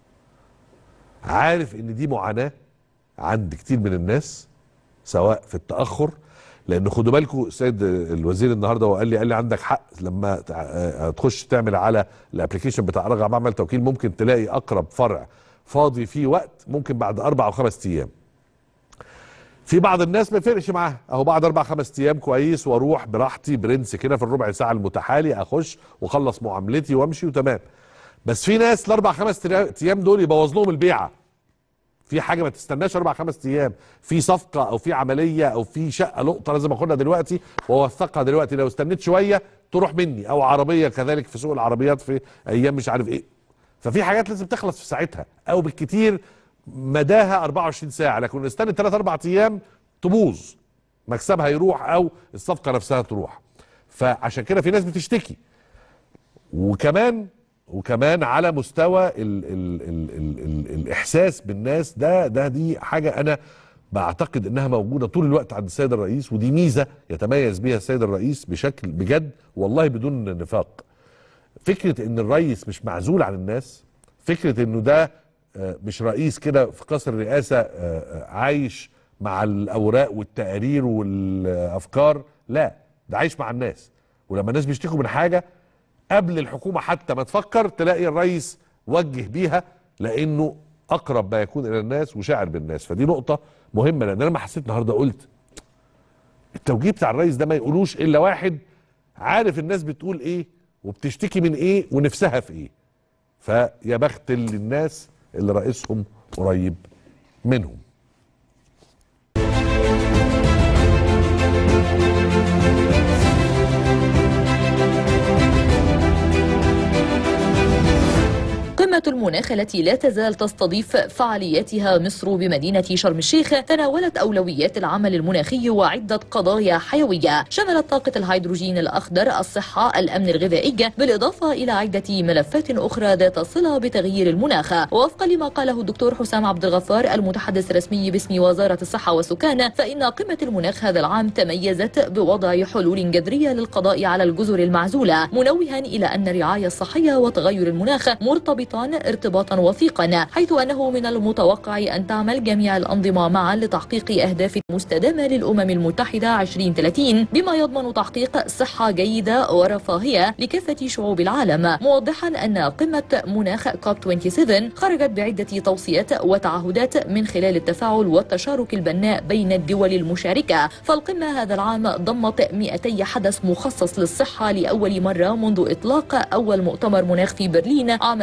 عارف ان دي معاناه عند كتير من الناس سواء في التاخر لان خدوا بالكم السيد الوزير النهارده وقال لي قال لي عندك حق لما تع- آه، تخش تعمل على الابلكيشن بتاع رجع بعمل توكيل ممكن تلاقي اقرب فرع فاضي فيه وقت ممكن بعد اربع او خمس ايام في بعض الناس ما يفرقش معاها اهو بعد اربع خمس ايام كويس واروح براحتي برنس كده في الربع ساعه المتحالي اخش واخلص معاملتي وامشي وتمام بس في ناس الاربع خمس ترا- ايام دول يبوظ لهم البيعه في حاجه ما تستناش اربع خمس ايام في صفقه او في عمليه او في شقه لقطه لازم اخدها دلوقتي واوثقها دلوقتي لو استنيت شويه تروح مني او عربيه كذلك في سوق العربيات في ايام مش عارف ايه ففي حاجات لازم تخلص في ساعتها او بالكتير مداها 24 ساعه لكن نستنى 3 4 ايام تبوظ مكسبها يروح او الصفقه نفسها تروح فعشان كده في ناس بتشتكي وكمان وكمان على مستوى ال ال ال ال ال الاحساس بالناس ده ده دي حاجه انا بعتقد انها موجوده طول الوقت عند السيد الرئيس ودي ميزه يتميز بها السيد الرئيس بشكل بجد والله بدون نفاق فكره ان الرئيس مش معزول عن الناس فكره انه ده آه، مش رئيس كده في قصر الرئاسه آه، آه، عايش مع الاوراق والتقارير والافكار لا ده عايش مع الناس ولما الناس بيشتكوا من حاجه قبل الحكومه حتى ما تفكر تلاقي الرئيس وجه بيها لانه اقرب ما يكون الى الناس وشاعر بالناس فدي نقطه مهمه لان انا لما حسيت النهارده قلت التوجيه بتاع الرئيس ده ما يقولوش الا واحد عارف الناس بتقول ايه وبتشتكي من ايه ونفسها في ايه فيا بخت اللي الناس اللي رئيسهم قريب منهم
قمة المناخ التي لا تزال تستضيف فعالياتها مصر بمدينة شرم الشيخ تناولت أولويات العمل المناخي وعدة قضايا حيوية شملت طاقة الهيدروجين الأخضر الصحة الأمن الغذائي بالإضافة إلى عدة ملفات أخرى ذات صلة بتغيير المناخ ووفقا لما قاله الدكتور حسام عبد الغفار المتحدث الرسمي باسم وزارة الصحة والسكان فإن قمة المناخ هذا العام تميزت بوضع حلول جذرية للقضاء على الجزر المعزولة منوها إلى أن الرعاية الصحية وتغير المناخ مرتبطان ارتباطا وثيقا حيث أنه من المتوقع أن تعمل جميع الأنظمة معا لتحقيق أهداف مستدامة للأمم المتحدة 2030 بما يضمن تحقيق صحة جيدة ورفاهية لكافة شعوب العالم موضحا أن قمة مناخ كوب 27 خرجت بعدة توصيات وتعهدات من خلال التفاعل والتشارك البناء بين الدول المشاركة فالقمة هذا العام ضمت 200 حدث مخصص للصحة لأول مرة منذ إطلاق أول مؤتمر مناخ في برلين عام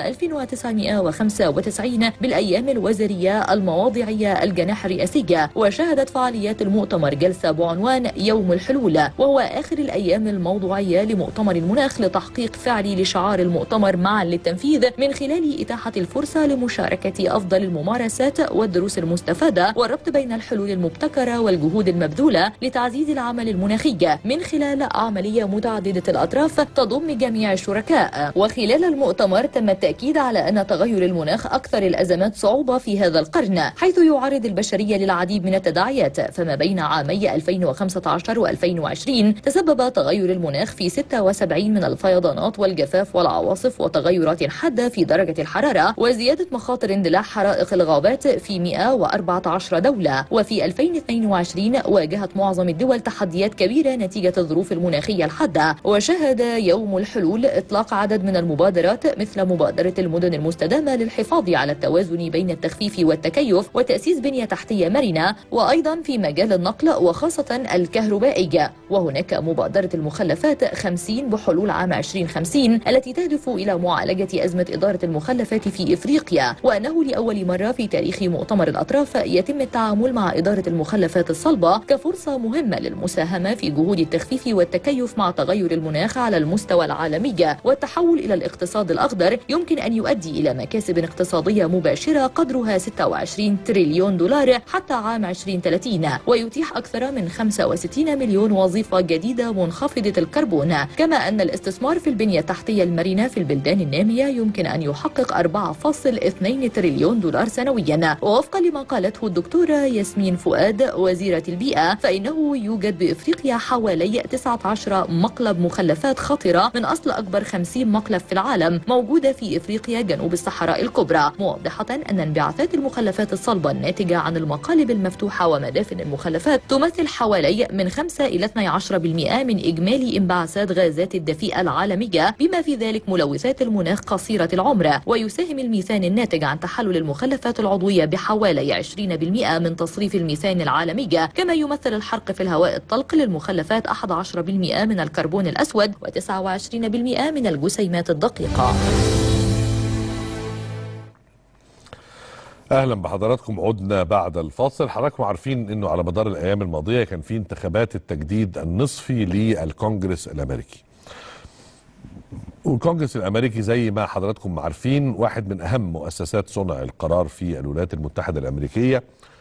1995 بالأيام الوزارية المواضيعية الجناح الرئاسية وشهدت فعاليات المؤتمر جلسة بعنوان يوم الحلول وهو آخر الأيام الموضوعية لمؤتمر المناخ لتحقيق فعلي لشعار المؤتمر معا للتنفيذ من خلال إتاحة الفرصة لمشاركة أفضل الممارسات والدروس المستفادة والربط بين الحلول المبتكرة والجهود المبذولة لتعزيز العمل المناخي من خلال عملية متعددة الأطراف تضم جميع الشركاء وخلال المؤتمر تم التأكيد على أن تغير المناخ أكثر الأزمات صعوبة في هذا القرن حيث يعرض البشرية للعديد من التداعيات فما بين عامي 2015 و2020 تسبب تغير المناخ في 76 من الفيضانات والجفاف والعواصف وتغيرات حادة في درجة الحرارة وزيادة مخاطر اندلاع حرائق الغابات في 114 دولة وفي 2022 واجهت معظم الدول تحديات كبيرة نتيجة الظروف المناخية الحادة وشهد يوم الحلول إطلاق عدد من المبادرات مثل مبادرة المدن المستدامة للحفاظ على التوازن بين التخفيف والتكيف وتأسيس بنية تحتية مرنة وأيضا في مجال النقل وخاصة الكهربائي وهناك مبادرة المخلفات 50 بحلول عام 2050 التي تهدف إلى معالجة أزمة إدارة المخلفات في إفريقيا وأنه لأول مرة في تاريخ مؤتمر الأطراف يتم التعامل مع إدارة المخلفات الصلبة كفرصة مهمة للمساهمة في جهود التخفيف والتكيف مع تغير المناخ على المستوى العالمي والتحول إلى الاقتصاد الأخضر يمكن أن يؤدي تؤدي إلى مكاسب اقتصادية مباشرة قدرها 26 تريليون دولار حتى عام 2030 ويتيح أكثر من 65 مليون وظيفة جديدة منخفضة الكربون كما أن الاستثمار في البنية التحتية المرنة في البلدان النامية يمكن أن يحقق 4.2 تريليون دولار سنويا ووفقا لما قالته الدكتورة ياسمين فؤاد وزيرة البيئة فإنه يوجد بإفريقيا حوالي 19 مقلب مخلفات خطرة من أصل أكبر 50 مقلب في العالم موجودة في إفريقيا جنوب الصحراء الكبرى موضحة أن انبعاثات المخلفات الصلبة الناتجة عن المقالب المفتوحة ومدافن المخلفات تمثل حوالي من 5 إلى 12% من إجمالي انبعاثات غازات الدفيئة العالمية بما في ذلك ملوثات المناخ قصيرة العمر ويساهم الميثان الناتج عن تحلل المخلفات العضوية بحوالي 20% من تصريف الميثان العالمي كما يمثل الحرق في الهواء الطلق للمخلفات 11% من الكربون الأسود و29% من الجسيمات الدقيقة
اهلا بحضراتكم عدنا بعد الفاصل حضراتكم عارفين انه على مدار الايام الماضيه كان في انتخابات التجديد النصفي للكونجرس الامريكي والكونجرس الامريكي زي ما حضراتكم عارفين واحد من اهم مؤسسات صنع القرار في الولايات المتحده الامريكيه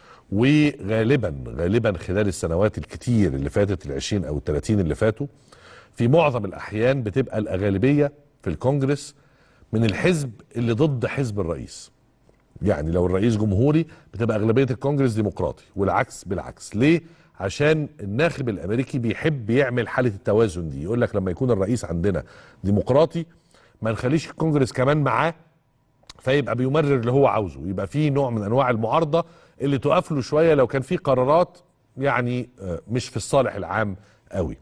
وغالبا غالبا خلال السنوات الكتير اللي فاتت العشرين او الثلاثين اللي فاتوا في معظم الاحيان بتبقى الغالبيه في الكونجرس من الحزب اللي ضد حزب الرئيس يعني لو الرئيس جمهوري بتبقى اغلبيه الكونجرس ديمقراطي والعكس بالعكس ليه عشان الناخب الامريكي بيحب يعمل حاله التوازن دي يقول لك لما يكون الرئيس عندنا ديمقراطي ما نخليش الكونجرس كمان معاه فيبقى بيمرر اللي هو عاوزه يبقى في نوع من انواع المعارضه اللي تقف له شويه لو كان في قرارات يعني آه، مش في الصالح العام قوي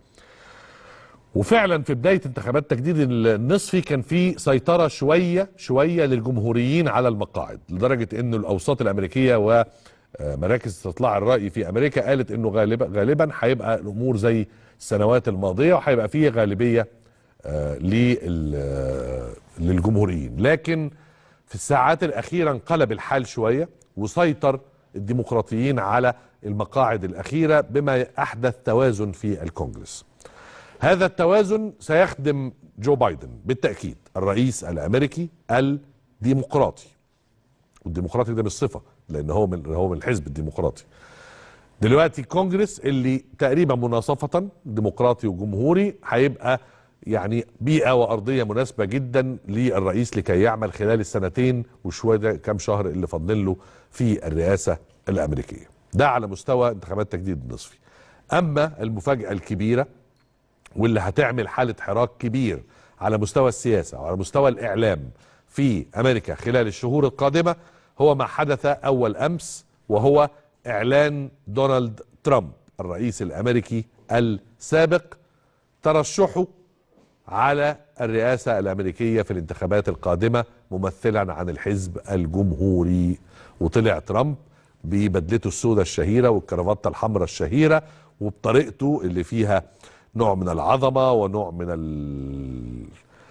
وفعلا في بدايه انتخابات تجديد النصفي كان في سيطره شويه شويه للجمهوريين على المقاعد لدرجه انه الاوساط الامريكيه ومراكز استطلاع الراي في امريكا قالت انه غالبا غالبا هيبقى الامور زي السنوات الماضيه وهيبقى فيه غالبيه آه، لل- آه، للجمهوريين لكن في الساعات الاخيره انقلب الحال شويه وسيطر الديمقراطيين على المقاعد الاخيره بما احدث توازن في الكونجرس هذا التوازن سيخدم جو بايدن بالتأكيد الرئيس الأمريكي الديمقراطي والديمقراطي ده مش صفة لأن هو من هو من الحزب الديمقراطي دلوقتي الكونجرس اللي تقريبا مناصفة ديمقراطي وجمهوري هيبقى يعني بيئة وأرضية مناسبة جدا للرئيس لكي يعمل خلال السنتين وشوية ده كام شهر اللي فاضلين له في الرئاسة الأمريكية ده على مستوى انتخابات تجديد النصفي أما المفاجأة الكبيرة واللي هتعمل حالة حراك كبير على مستوى السياسة وعلى مستوى الإعلام في أمريكا خلال الشهور القادمة هو ما حدث أول أمس وهو إعلان دونالد ترامب الرئيس الأمريكي السابق ترشحه على الرئاسة الأمريكية في الانتخابات القادمة ممثلا عن الحزب الجمهوري وطلع ترامب ببدلته السوداء الشهيرة والكرافتة الحمراء الشهيرة وبطريقته اللي فيها نوع من العظمة ونوع من ال...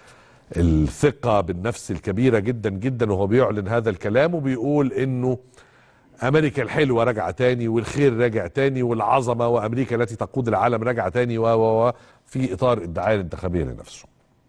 الثقة بالنفس الكبيرة جدا جدا وهو بيعلن هذا الكلام وبيقول انه امريكا الحلوة راجعة تاني والخير راجع تاني والعظمة وامريكا التي تقود العالم راجعة تاني و و و في اطار الدعاية الانتخابية لنفسه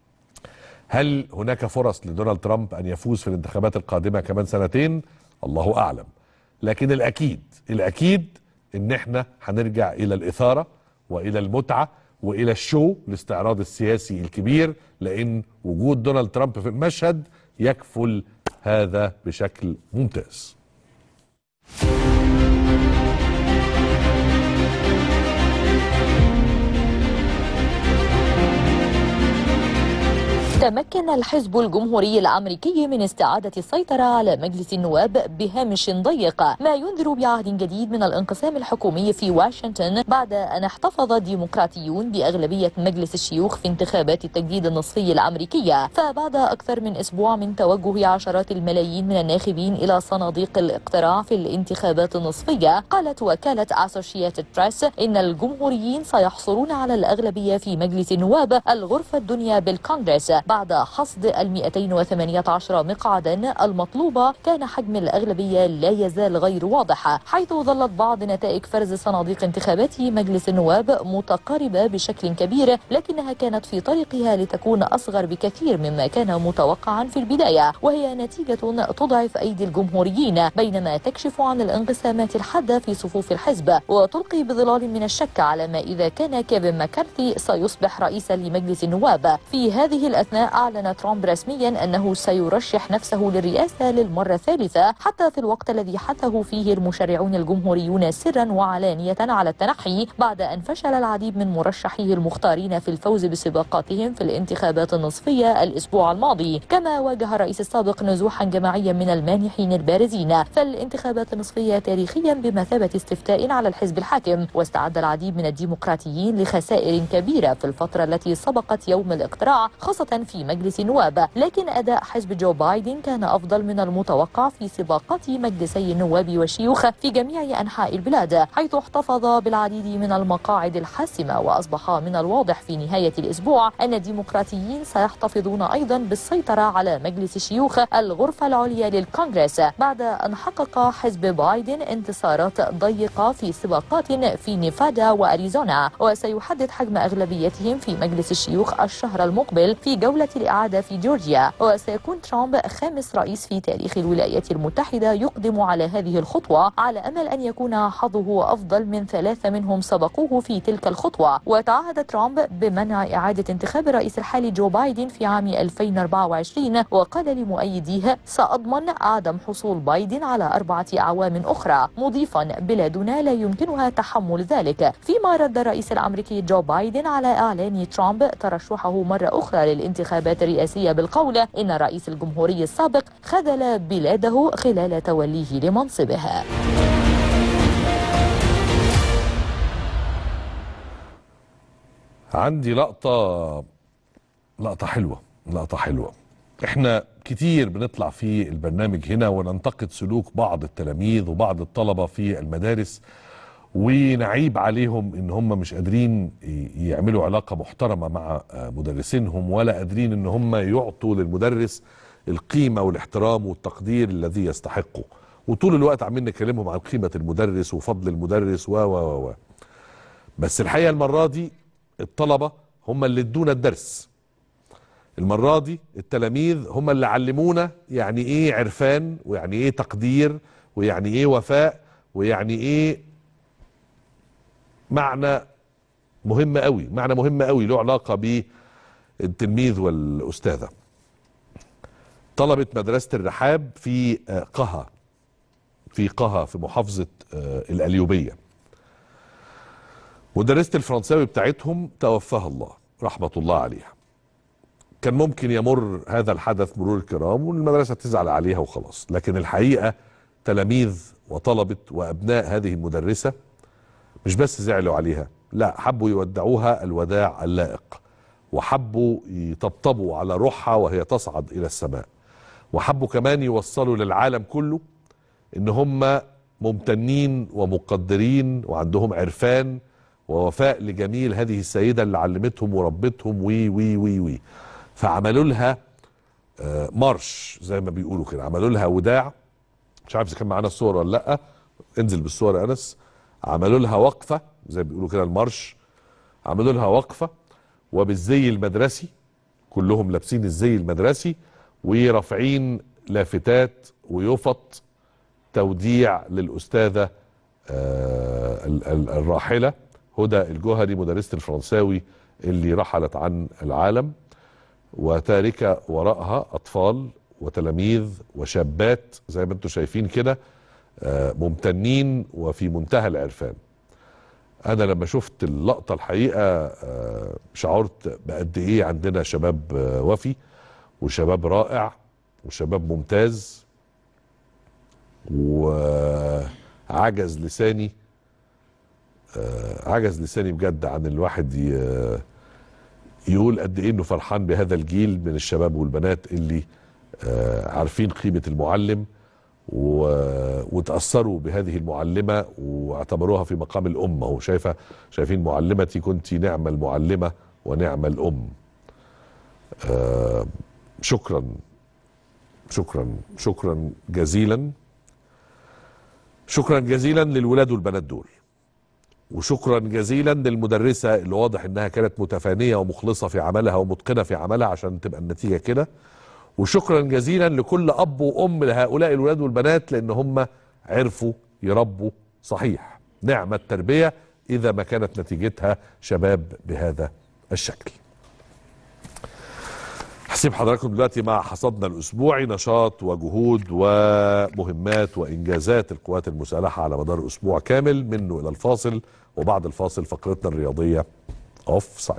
هل هناك فرص لدونالد ترامب ان يفوز في الانتخابات القادمة كمان سنتين الله اعلم لكن الاكيد الاكيد ان احنا هنرجع الى الاثارة والى المتعة والى الشو الاستعراض السياسي الكبير لان وجود دونالد ترامب في المشهد يكفل هذا بشكل ممتاز
تمكن الحزب الجمهوري الامريكي من استعاده السيطره على مجلس النواب بهامش ضيق ما ينذر بعهد جديد من الانقسام الحكومي في واشنطن بعد ان احتفظ الديمقراطيون باغلبيه مجلس الشيوخ في انتخابات التجديد النصفي الامريكيه فبعد اكثر من اسبوع من توجه عشرات الملايين من الناخبين الى صناديق الاقتراع في الانتخابات النصفيه قالت وكاله اسوشيتد بريس ان الجمهوريين سيحصلون على الاغلبيه في مجلس النواب الغرفه الدنيا بالكونغرس بعد حصد ال 218 مقعدا المطلوبة كان حجم الأغلبية لا يزال غير واضح حيث ظلت بعض نتائج فرز صناديق انتخابات مجلس النواب متقاربة بشكل كبير لكنها كانت في طريقها لتكون أصغر بكثير مما كان متوقعا في البداية وهي نتيجة تضعف أيدي الجمهوريين بينما تكشف عن الانقسامات الحادة في صفوف الحزب وتلقي بظلال من الشك على ما إذا كان كيفن ماكارثي سيصبح رئيسا لمجلس النواب في هذه الأثناء أعلن ترامب رسميا أنه سيرشح نفسه للرئاسة للمرة الثالثة حتى في الوقت الذي حثه فيه المشرعون الجمهوريون سرا وعلانية على التنحي بعد أن فشل العديد من مرشحيه المختارين في الفوز بسباقاتهم في الانتخابات النصفية الأسبوع الماضي كما واجه الرئيس السابق نزوحا جماعيا من المانحين البارزين فالانتخابات النصفية تاريخيا بمثابة استفتاء على الحزب الحاكم واستعد العديد من الديمقراطيين لخسائر كبيرة في الفترة التي سبقت يوم الاقتراع خاصة في مجلس النواب لكن أداء حزب جو بايدن كان أفضل من المتوقع في سباقات مجلسي النواب والشيوخ في جميع أنحاء البلاد حيث احتفظ بالعديد من المقاعد الحاسمة وأصبح من الواضح في نهاية الأسبوع أن الديمقراطيين سيحتفظون أيضا بالسيطرة على مجلس الشيوخ الغرفة العليا للكونغرس بعد أن حقق حزب بايدن انتصارات ضيقة في سباقات في نيفادا وأريزونا وسيحدد حجم أغلبيتهم في مجلس الشيوخ الشهر المقبل في جولة الإعادة في جورجيا وسيكون ترامب خامس رئيس في تاريخ الولايات المتحدة يقدم على هذه الخطوة على أمل أن يكون حظه أفضل من ثلاثة منهم سبقوه في تلك الخطوة وتعهد ترامب بمنع إعادة انتخاب الرئيس الحالي جو بايدن في عام 2024 وقال لمؤيديه سأضمن عدم حصول بايدن على أربعة أعوام أخرى مضيفا بلادنا لا يمكنها تحمل ذلك فيما رد الرئيس الأمريكي جو بايدن على إعلان ترامب ترشحه مرة أخرى للانتخابات الرئاسية بالقول إن الرئيس الجمهوري السابق خذل بلاده خلال توليه لمنصبه
عندي لقطة لقطة حلوة لقطة حلوة احنا كتير بنطلع في البرنامج هنا وننتقد سلوك بعض التلاميذ وبعض الطلبة في المدارس ونعيب عليهم ان هم مش قادرين ي- يعملوا علاقة محترمة مع آه، مدرسينهم ولا قادرين ان هم يعطوا للمدرس القيمة والاحترام والتقدير الذي يستحقه وطول الوقت عمالين نكلمهم عن قيمة المدرس وفضل المدرس و و و و بس الحقيقة المرة دي الطلبة هم اللي ادونا الدرس المرة دي التلاميذ هم اللي علمونا يعني ايه عرفان ويعني ايه تقدير ويعني ايه وفاء ويعني ايه معنى مهم قوي معنى مهم قوي له علاقة بالتلميذ والأستاذة طلبة مدرسة الرحاب في آه، قها في قها في محافظة آه، القليوبية مدرسة الفرنساوي بتاعتهم توفاها الله رحمة الله عليها كان ممكن يمر هذا الحدث مرور الكرام والمدرسة تزعل عليها وخلاص لكن الحقيقة تلاميذ وطلبة وأبناء هذه المدرسة مش بس زعلوا عليها لا حبوا يودعوها الوداع اللائق وحبوا يطبطبوا على روحها وهي تصعد إلى السماء وحبوا كمان يوصلوا للعالم كله ان هم ممتنين ومقدرين وعندهم عرفان ووفاء لجميل هذه السيده اللي علمتهم وربتهم وي وي وي وي فعملوا لها آه، مارش زي ما بيقولوا كده عملوا لها وداع مش عارف اذا كان معانا الصور ولا لا انزل بالصور يا انس عملوا لها وقفه زي ما بيقولوا كده المارش عملوا لها وقفه وبالزي المدرسي كلهم لابسين الزي المدرسي ورافعين لافتات ويفط توديع للأستاذة آه، ال- ال- الراحلة هدى الجوهري مدرسة الفرنساوي اللي رحلت عن العالم وتاركة وراءها أطفال وتلاميذ وشابات زي ما انتم شايفين كده آه، ممتنين وفي منتهى العرفان انا لما شفت اللقطه الحقيقه آه، شعرت بقد ايه عندنا شباب آه، وفي وشباب رائع وشباب ممتاز وعجز لساني آه، عجز لساني بجد عن الواحد ي- يقول قد ايه انه فرحان بهذا الجيل من الشباب والبنات اللي آه، عارفين قيمه المعلم و- وتاثروا بهذه المعلمه واعتبروها في مقام الام اهو شايفه شايفين معلمتي كنت نعم المعلمه ونعم الام آه شكرا شكرا شكرا جزيلا شكرا جزيلا للولاد والبنات دول وشكرا جزيلا للمدرسة اللي واضح انها كانت متفانية ومخلصة في عملها ومتقنة في عملها عشان تبقى النتيجة كده وشكرا جزيلا لكل اب وام لهؤلاء الولاد والبنات لان هم عرفوا يربوا صحيح نعم التربية اذا ما كانت نتيجتها شباب بهذا الشكل هسيب حضراتكم دلوقتي مع حصادنا الاسبوعي نشاط وجهود ومهمات وانجازات القوات المسلحه على مدار اسبوع كامل منه الى الفاصل وبعد الفاصل فقرتنا الرياضيه اوف سايد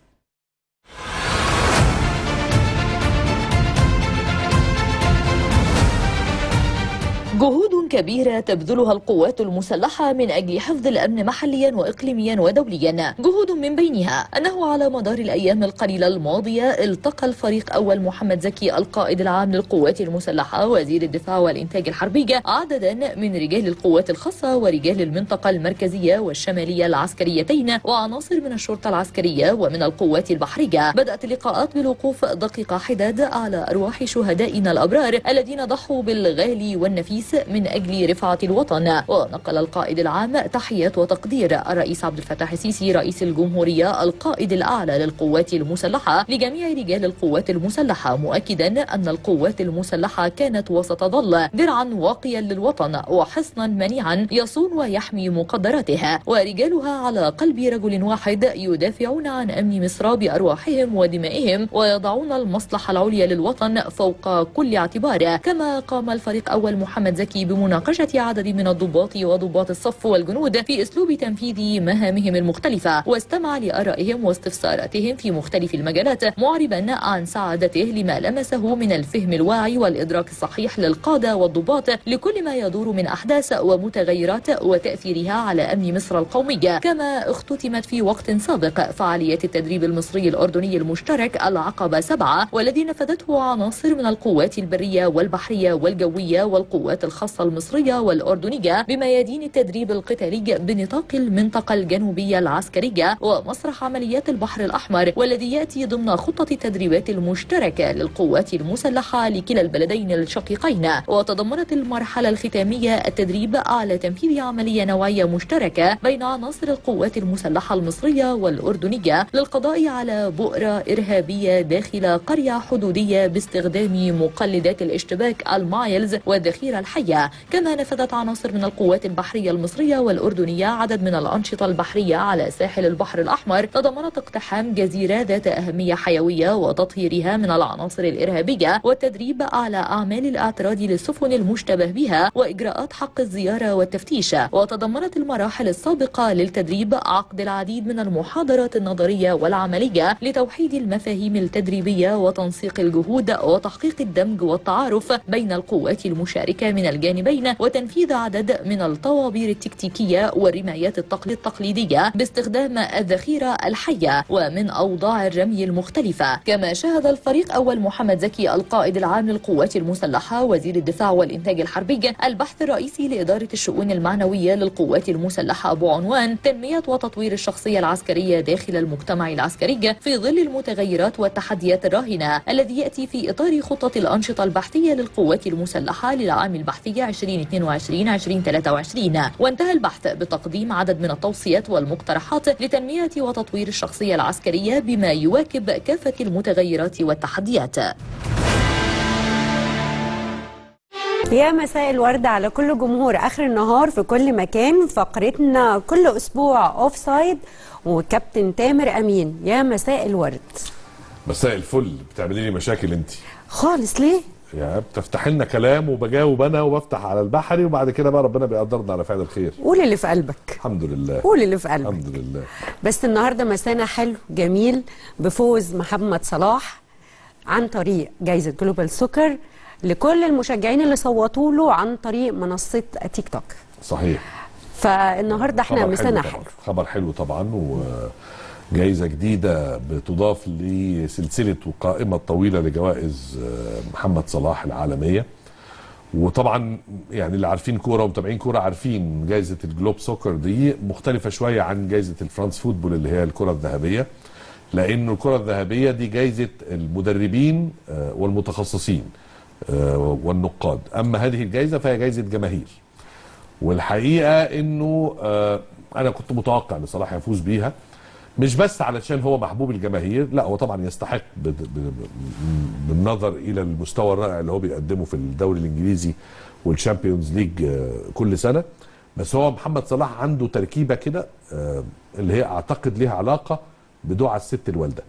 جهود كبيرة تبذلها القوات المسلحة من أجل حفظ الأمن محليا وإقليميا ودوليا جهود من بينها أنه على مدار الأيام القليلة الماضية التقى الفريق أول محمد زكي القائد العام للقوات المسلحة وزير الدفاع والإنتاج الحربي عددا من رجال القوات الخاصة ورجال المنطقة المركزية والشمالية العسكريتين وعناصر من الشرطة العسكرية ومن القوات البحرية بدأت اللقاءات بالوقوف دقيقة حداد على أرواح شهدائنا الأبرار الذين ضحوا بالغالي والنفيس من أجل رفعة الوطن ونقل القائد العام تحيات وتقدير الرئيس عبد الفتاح السيسي رئيس الجمهورية القائد الأعلى للقوات المسلحة لجميع رجال القوات المسلحة مؤكدا أن القوات المسلحة كانت وستظل درعا واقيا للوطن وحصنا منيعا يصون ويحمي مقدراتها ورجالها على قلب رجل واحد يدافعون عن أمن مصر بأرواحهم ودمائهم ويضعون المصلحة العليا للوطن فوق كل اعتبار كما قام الفريق أول محمد زكي بمناقشة عدد من الضباط وضباط الصف والجنود في أسلوب تنفيذ مهامهم المختلفة واستمع لآرائهم واستفساراتهم في مختلف المجالات معربا عن سعادته لما لمسه من الفهم الواعي والإدراك الصحيح للقادة والضباط لكل ما يدور من أحداث ومتغيرات وتأثيرها على أمن مصر القومي كما اختتمت في وقت سابق فعالية التدريب المصري الأردني المشترك العقبة سبعة والذي نفذته عناصر من القوات البرية والبحرية والجوية والقوات الخاصة المصرية والأردنية بميادين التدريب القتالي بنطاق المنطقة الجنوبية العسكرية ومسرح عمليات البحر الأحمر والذي يأتي ضمن خطة التدريبات المشتركة للقوات المسلحة لكلا البلدين الشقيقين وتضمنت المرحلة الختامية التدريب على تنفيذ عملية نوعية مشتركة بين عناصر القوات المسلحة المصرية والأردنية للقضاء على بؤرة إرهابية داخل قرية حدودية باستخدام مقلدات الاشتباك المايلز والذخيرة الحية كما نفذت عناصر من القوات البحرية المصرية والأردنية عدد من الأنشطة البحرية على ساحل البحر الأحمر تضمنت اقتحام جزيرة ذات أهمية حيوية وتطهيرها من العناصر الإرهابية والتدريب على أعمال الاعتراض للسفن المشتبه بها وإجراءات حق الزيارة والتفتيش وتضمنت المراحل السابقة للتدريب عقد العديد من المحاضرات النظرية والعملية لتوحيد المفاهيم التدريبية وتنسيق الجهود وتحقيق الدمج والتعارف بين القوات المشاركة من الجانبين وتنفيذ عدد من الطوابير التكتيكية والرمايات التقليد التقليدية باستخدام الذخيرة الحية ومن أوضاع الرمي المختلفة كما شهد الفريق أول محمد زكي القائد العام للقوات المسلحة وزير الدفاع والإنتاج الحربي البحث الرئيسي لإدارة الشؤون المعنوية للقوات المسلحة بعنوان تنمية وتطوير الشخصية العسكرية داخل المجتمع العسكري في ظل المتغيرات والتحديات الراهنة الذي يأتي في إطار خطة الأنشطة البحثية للقوات المسلحة للعام البحثي 2022-2023 وانتهى البحث بتقديم عدد من التوصيات والمقترحات لتنمية وتطوير الشخصية العسكرية بما يواكب كافة المتغيرات والتحديات
يا مساء الورد على كل جمهور اخر النهار في كل مكان فقرتنا كل اسبوع اوف سايد وكابتن تامر امين يا مساء الورد
مساء الفل بتعملي لي مشاكل انت
خالص ليه
يا بتفتح لنا كلام وبجاوب انا وبفتح على البحري وبعد كده بقى ربنا بيقدرنا على فعل الخير
قول اللي في قلبك
الحمد لله
قول اللي في قلبك
الحمد لله
بس النهارده مسانا حلو جميل بفوز محمد صلاح عن طريق جائزه جلوبال سكر لكل المشجعين اللي صوتوا له عن طريق منصه تيك توك
صحيح
فالنهارده احنا
خبر
مسانا
طبعاً.
حلو
خبر حلو طبعا وجائزة جديدة بتضاف لسلسلة وقائمة طويلة لجوائز آه، محمد صلاح العالمية وطبعا يعني اللي عارفين كوره ومتابعين كوره عارفين جائزه الجلوب سوكر دي مختلفه شويه عن جائزه الفرانس فوتبول اللي هي الكره الذهبيه لانه الكره الذهبيه دي جايزه المدربين آه، والمتخصصين آه، والنقاد اما هذه الجائزه فهي جائزه جماهير والحقيقه انه آه، انا كنت متوقع ان صلاح يفوز بيها مش بس علشان هو محبوب الجماهير لا هو طبعا يستحق ب- ب- ب- بالنظر الى المستوى الرائع اللي هو بيقدمه في الدوري الانجليزي والشامبيونز ليج آه، كل سنه بس هو محمد صلاح عنده تركيبه كده آه، اللي هي اعتقد ليها علاقه بدعاء الست الوالده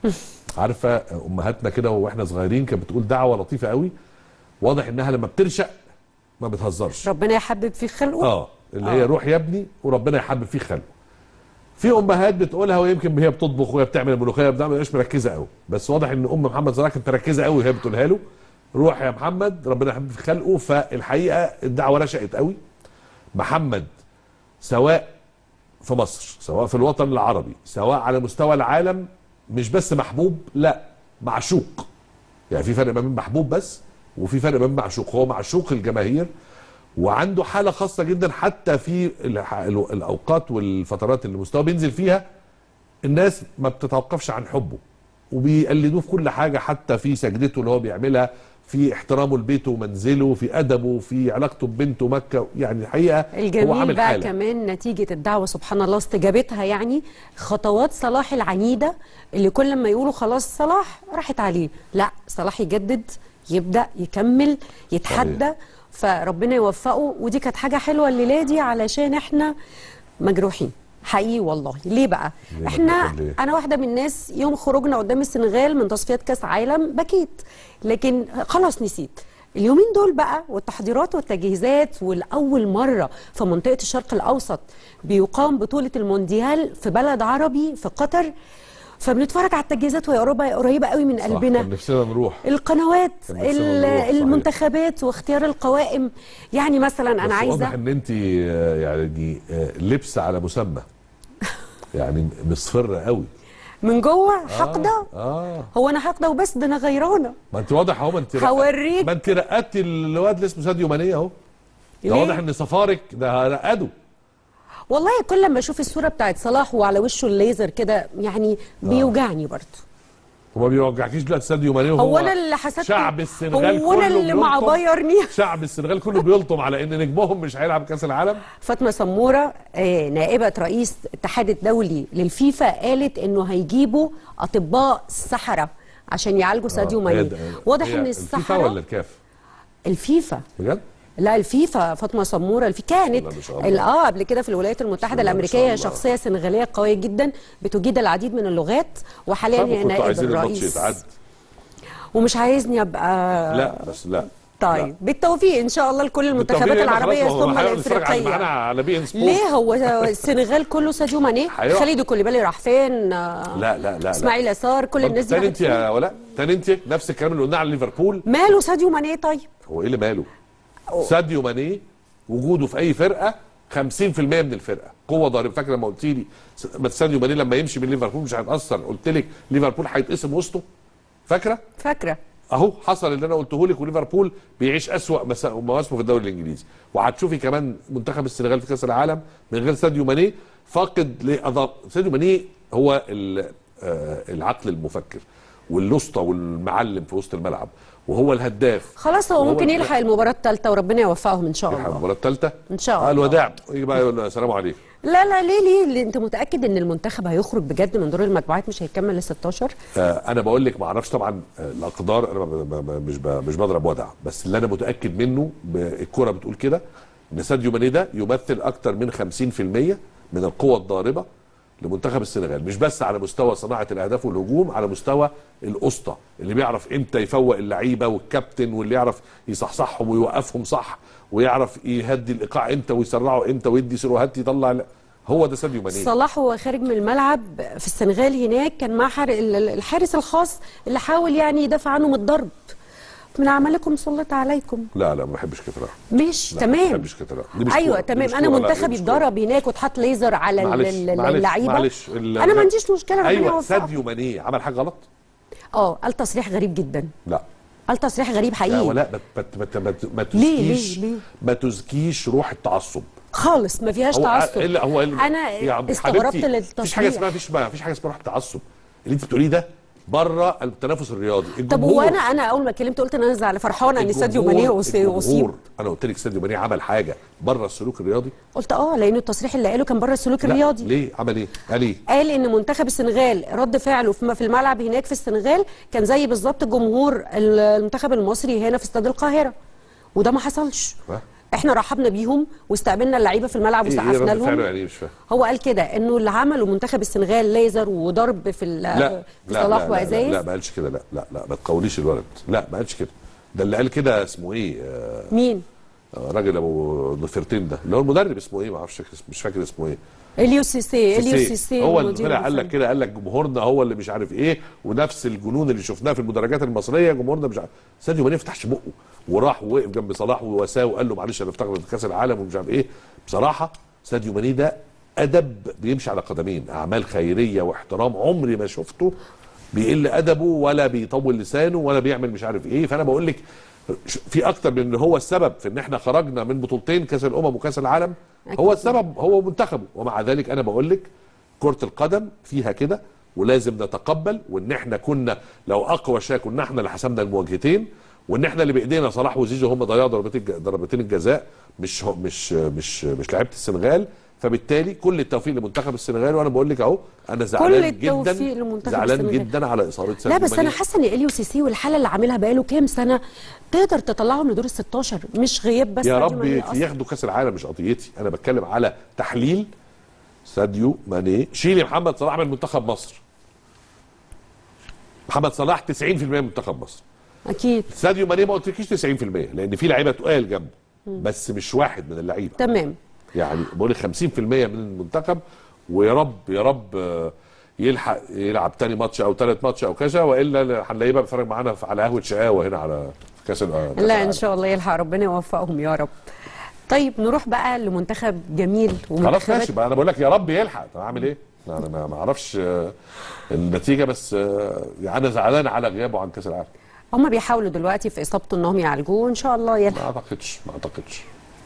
عارفه آه، امهاتنا كده واحنا صغيرين كانت بتقول دعوه لطيفه قوي واضح انها لما بترشق ما بتهزرش
ربنا يحبب في خلقه
اه اللي هي
آه.
روح يا ابني وربنا يحبب فيه خلقه في امهات بتقولها ويمكن هي بتطبخ وهي بتعمل الملوخيه بتعمل مش مركزه قوي بس واضح ان ام محمد صلاح كانت مركزه قوي وهي بتقولها له روح يا محمد ربنا يحبب في خلقه فالحقيقه الدعوه رشقت قوي محمد سواء في مصر سواء في الوطن العربي سواء على مستوى العالم مش بس محبوب لا معشوق يعني في فرق ما بين محبوب بس وفي فرق ما بين معشوق هو معشوق الجماهير وعنده حاله خاصه جدا حتى في الح- ال- الاوقات والفترات اللي مستواه بينزل فيها الناس ما بتتوقفش عن حبه وبيقلدوه في كل حاجه حتى في سجدته اللي هو بيعملها في احترامه لبيته ومنزله في ادبه في علاقته ببنته مكه يعني الحقيقه هو
الجميل
عامل
بقى
حاله
كمان نتيجة الدعوة سبحان الله استجابتها يعني خطوات صلاح العنيدة اللي كل ما يقولوا خلاص صلاح راحت عليه لا صلاح يجدد يبدأ يكمل يتحدى
صحيح.
فربنا يوفقه ودي كانت حاجة حلوة الليلة دي علشان احنا مجروحين حقيقي والله ليه بقى
ليه
احنا
مجروحين ليه؟
انا واحده من الناس يوم خروجنا قدام السنغال من تصفيات كاس عالم بكيت لكن خلاص نسيت اليومين دول بقى والتحضيرات والتجهيزات والاول مره في منطقه الشرق الاوسط بيقام بطوله المونديال في بلد عربي في قطر فبنتفرج على التجهيزات وهي قريبه قريبه قوي من
صح،
قلبنا
كان نفسنا نروح
القنوات
كان نفسنا
ال-
نروح، صحيح.
المنتخبات واختيار القوائم يعني مثلا
بس
انا عايزه
واضح ان انت آه، يعني آه، لبس على مسمى يعني مصفرة قوي
من جوه حقده
اه
هو انا حقده وبس ده انا غيرانه
ما انت واضح اهو ما انت رق-
هوريك.
ما انت رقدتي الواد اللي اسمه ساديو ماني اهو ده
ليه؟
واضح ان صفارك ده رقده
والله كل ما اشوف الصوره بتاعت صلاح وعلى وشه الليزر كده يعني بيوجعني برضه
وما بيوجعكيش دلوقتي ساديو ماني وهو
هو انا اللي حسيت
شعب السنغال
هو انا
كله
اللي
بيلطم.
معبيرني
شعب السنغال كله بيلطم على ان نجمهم مش هيلعب كاس العالم
فاطمه سموره آه، نائبه رئيس الاتحاد الدولي للفيفا قالت انه هيجيبوا اطباء السحره عشان يعالجوا ساديو
هي
ماني
د-
واضح
هي
ان
الفيفا
السحره
ولا الكاف
الفيفا
بجد
لا الفيفا فاطمه سموره الفي كانت
لا، ما شاء الله.
ال- اه قبل كده في الولايات المتحده
الله، ما شاء
الامريكيه
الله.
شخصيه سنغاليه قويه جدا بتجيد العديد من اللغات وحاليا
طب
هي
كنتوا
نائب
عايزين الماتش
الرئيس
يتعد
ومش عايزني ابقى
لا بس لا
طيب
لا.
بالتوفيق ان شاء الله لكل المنتخبات
بالتوفيق هنا
العربيه
خلاص، ما هو
ثم
هيقعد يتفرج على- معانا
الافريقيه
على بي ان سبورت
ليه هو السنغال كله ساديو ماني
هيقع.
خالد كوليبالي راح فين آه،
لا لا لا لا
اسماعيل يسار كل الناس دي
تاني
راحت
انت
فين؟
يا ولاء تاني انت نفس الكلام اللي قلناه على ليفربول
ماله ساديو ماني طيب
هو ايه اللي ماله؟ ساديو ماني وجوده في اي فرقه 50% من الفرقه قوه ضاربه فاكر لما قلت لي س- بس ساديو ماني لما يمشي من ليفربول مش هيتاثر قلت لك ليفربول هيتقسم وسطه فاكره؟
فاكره
اهو حصل اللي انا قلته لك وليفربول بيعيش اسوأ مس- مواسمه في الدوري الانجليزي وهتشوفي كمان منتخب السنغال في كاس العالم من غير ساديو ماني فاقد لأضاء ساديو ماني هو ال- آه، العقل المفكر واللسطى والمعلم في وسط الملعب وهو الهداف
خلاص هو
وهو
ممكن
ال-
يلحق المباراه الثالثه وربنا يوفقهم ان شاء
يلحق
الله
المباراه الثالثه
إن شاء الله.
الوداع يجي بقى يقول له السلام عليكم
لا لا ليه ليه ليه انت متاكد ان المنتخب هيخرج بجد من دور المجموعات مش هيكمل ل 16
آه انا بقول لك ما اعرفش طبعا آه، الاقدار انا ب- ب- ب- مش ب- مش بضرب ودع بس اللي انا متاكد منه ب- الكره بتقول كده ان ساديو ماني ده يمثل اكتر من 50% من القوه الضاربه لمنتخب السنغال مش بس على مستوى صناعه الاهداف والهجوم على مستوى الاسطى اللي بيعرف امتى يفوق اللعيبه والكابتن واللي يعرف يصحصحهم ويوقفهم صح ويعرف يهدي الايقاع امتى ويسرعه امتى ويدي سيروهات يطلع لا. هو ده ساديو ماني
صلاح وهو خارج من الملعب في السنغال هناك كان مع حار- ال- ال- الحارس الخاص اللي حاول يعني يدافع عنه من الضرب من عملكم سلط عليكم
لا لا ما بحبش كده
مش
لا، ما
تمام
بحبش كده لا. دي مش
ايوه
كورة. دي
تمام
مش
انا
كورة. لا، دي
منتخبي
مش كورة.
اتضرب هناك واتحط ليزر على ال-
معلش
ال-
معلش
اللعيبه
معلش ال-
انا ما عنديش مشكله ربنا
ايوه
يوفقه.
ساديو ماني عمل حاجه غلط
اه قال تصريح غريب جدا
لا
قال تصريح غريب
لا
حقيقي
ولا ما ما- ما- ما- ما
ليه-
تزكيش
ليه- ليه؟
ما تزكيش روح التعصب
خالص ما فيهاش
هو
تعصب
الا هو ال-
انا
يا عم
استغربت
حبيبتي، مفيش حاجه
للتصريح
اسمها مفيش ما فيش حاجه اسمها روح التعصب اللي انت بتقوليه ده بره التنافس الرياضي
طب
الجمهور-
هو انا انا اول ما اتكلمت قلت ان انا زعل فرحانه ان ساديو
الجمهور-
ماني أصي-
الجمهور-
اصيب
انا قلت لك ساديو ماني عمل حاجه بره السلوك الرياضي
قلت اه لان التصريح اللي قاله كان بره السلوك
لا،
الرياضي
ليه عمل ايه قال ايه
قال ان منتخب السنغال رد فعله في في الملعب هناك في السنغال كان زي بالظبط جمهور المنتخب المصري هنا في استاد القاهره وده ما حصلش
ها؟
احنا رحبنا بيهم واستقبلنا اللعيبه في الملعب
ايه ايه
وسقفنا
رد فعله
لهم
يعني إيه؟ مش فاهم
هو قال كده انه اللي عمله منتخب السنغال ليزر وضرب في ال-
لا
في
لا
صلاح
لا, لا, لا,
وازايز
لا ما قالش كده لا لا لا ما تقوليش الولد لا ما قالش كده ده اللي قال كده اسمه ايه آه،
مين
آه، راجل ابو ضفيرتين ده اللي هو المدرب اسمه ايه ما اعرفش مش فاكر اسمه ايه
اليو سيسي اليو
سيسي.
سيسي
هو اللي
المدير
طلع قال لك
الفني.
كده قال لك جمهورنا هو اللي مش عارف ايه ونفس الجنون اللي شفناه في المدرجات المصريه جمهورنا مش عارف ساديو ماني فتحش بقه وراح ووقف جنب صلاح وواساه وقال له معلش انا افتكر كاس العالم ومش عارف ايه بصراحه ساديو ماني ده ادب بيمشي على قدمين اعمال خيريه واحترام عمري ما شفته بيقل ادبه ولا بيطول لسانه ولا بيعمل مش عارف ايه فانا بقول لك في اكتر من ان هو السبب في ان احنا خرجنا من بطولتين كاس الامم وكاس العالم هو السبب هو منتخبه ومع ذلك انا بقول لك كرة القدم فيها كده ولازم نتقبل وان احنا كنا لو اقوى شيء كنا احنا اللي حسمنا المواجهتين وان احنا اللي بايدينا صلاح وزيزو هم ضيعوا ضربتين الج- ضربتين الجزاء مش هو- مش مش مش لعيبه السنغال فبالتالي كل التوفيق لمنتخب السنغال وانا بقول لك اهو انا زعلان
التوفيق
جدا
لمنتخب
زعلان
السنغال.
جدا على اصابه
لا
ساديو
بس انا
ماني.
حاسه ان اليو سيسي والحاله اللي عاملها بقاله كام سنه تقدر تطلعهم لدور ال 16 مش غياب بس
يا
ساديو
رب
ماني أصلاً.
ياخدوا كاس العالم مش قضيتي انا بتكلم على تحليل ساديو ماني شيلي محمد صلاح من منتخب مصر محمد صلاح 90% من منتخب مصر
اكيد
ساديو ماني ما قلتلكيش 90% لان في لعيبه تقال جنبه بس مش واحد من اللعيبه
تمام
يعني بقول لك 50% من المنتخب ويا رب يا رب آه، يلحق يلعب تاني ماتش او ثالث ماتش او كذا والا هنلاقيه بقى بيتفرج معانا في- على قهوه شقاوه هنا على كاس ال- كأس
لا
العالم.
ان شاء الله يلحق ربنا يوفقهم يا رب طيب نروح بقى لمنتخب جميل
خلاص
ومنتخبات
ماشي بقى انا بقول لك يا رب يلحق طب اعمل ايه؟ انا ما ما اعرفش آه، النتيجه بس آه، يعني انا زعلان على غيابه عن كاس العالم
هم بيحاولوا دلوقتي في اصابته انهم يعالجوه وان شاء الله
ما
يلحق
اعتقدش ما اعتقدش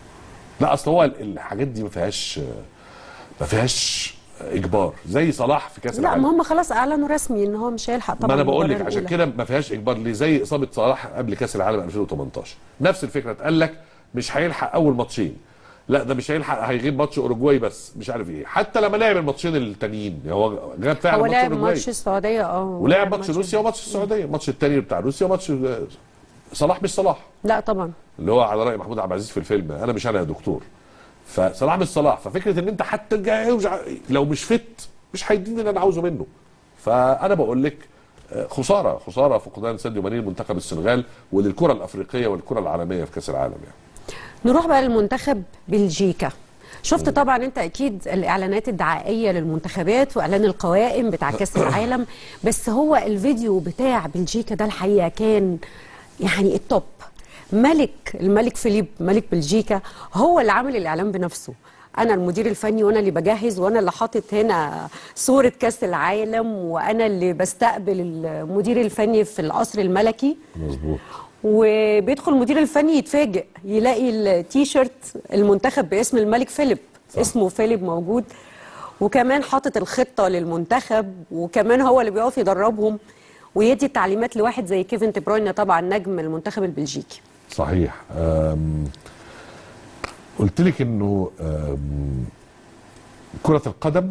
لا اصل هو ال- الحاجات دي ما فيهاش آه، ما فيهاش اجبار زي صلاح في كاس
لا
العالم
ما هم خلاص اعلنوا رسمي ان هو مش هيلحق طبعا
ما انا بقول لك
المباراة
عشان
الأولى.
كده ما فيهاش اجبار ليه زي اصابه صلاح قبل كاس العالم 2018 نفس الفكره اتقال لك مش هيلحق اول ماتشين لا ده مش هيلحق هيغيب ماتش اوروجواي بس مش عارف ايه حتى لما لعب الماتشين التانيين هو غاب فعلا
هو
ماتش
لعب
اوروجواي
ماتش السعوديه اه
ولعب ماتش روسيا وماتش السعوديه الماتش التاني بتاع روسيا وماتش صلاح مش صلاح
لا طبعا
اللي هو على راي محمود عبد العزيز في الفيلم انا مش انا يا دكتور فصلاح مش صلاح ففكره ان انت حتى الجاي لو مش فت مش هيديني اللي انا عاوزه منه فانا بقول لك آه، خساره خساره فقدان ساديو ماني لمنتخب السنغال وللكره الافريقيه والكره العالميه في كاس العالم يعني
نروح بقى للمنتخب بلجيكا شفت طبعا انت اكيد الاعلانات الدعائيه للمنتخبات واعلان القوائم بتاع كاس العالم بس هو الفيديو بتاع بلجيكا ده الحقيقه كان يعني التوب ملك الملك فيليب ملك بلجيكا هو اللي عامل الاعلان بنفسه انا المدير الفني وانا اللي بجهز وانا اللي حاطط هنا صوره كاس العالم وانا اللي بستقبل المدير الفني في القصر الملكي
مظبوط
وبيدخل المدير الفني يتفاجئ يلاقي التيشيرت المنتخب باسم الملك فيليب صح. اسمه فيليب موجود وكمان حاطط الخطه للمنتخب وكمان هو اللي بيقف يدربهم ويدي التعليمات لواحد زي كيفن دي بروين طبعا نجم المنتخب البلجيكي
صحيح أم، قلت لك انه أم، كره القدم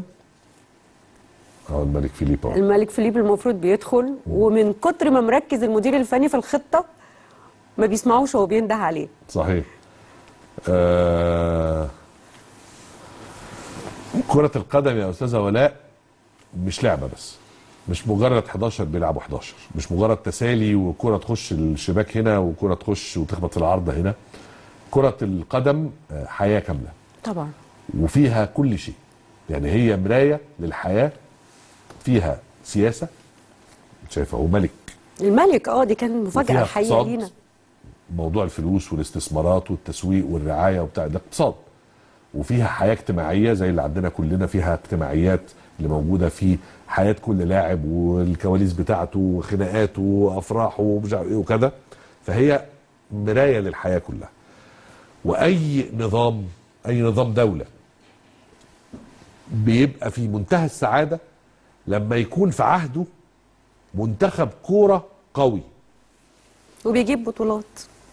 اه الملك فيليب أهو.
الملك فيليب المفروض بيدخل ومن كتر ما مركز المدير الفني في الخطه ما بيسمعوش هو بينده عليه
صحيح آه كرة القدم يا أستاذة ولاء مش لعبة بس مش مجرد 11 بيلعبوا 11 مش مجرد تسالي وكرة تخش الشباك هنا وكرة تخش وتخبط في العارضة هنا كرة القدم آه، حياة كاملة
طبعا
وفيها كل شيء يعني هي مراية للحياة فيها سياسة شايفة هو ملك
الملك اه دي كانت مفاجاه
وفيها
الحقيقه
اقتصاد.
لينا
موضوع الفلوس والاستثمارات والتسويق والرعايه وبتاع ده اقتصاد وفيها حياه اجتماعيه زي اللي عندنا كلنا فيها اجتماعيات اللي موجوده في حياه كل لاعب والكواليس بتاعته وخناقاته وافراحه ومش عارف ايه وكذا فهي مرايه للحياه كلها واي نظام اي نظام دوله بيبقى في منتهى السعاده لما يكون في عهده منتخب كوره قوي
وبيجيب بطولات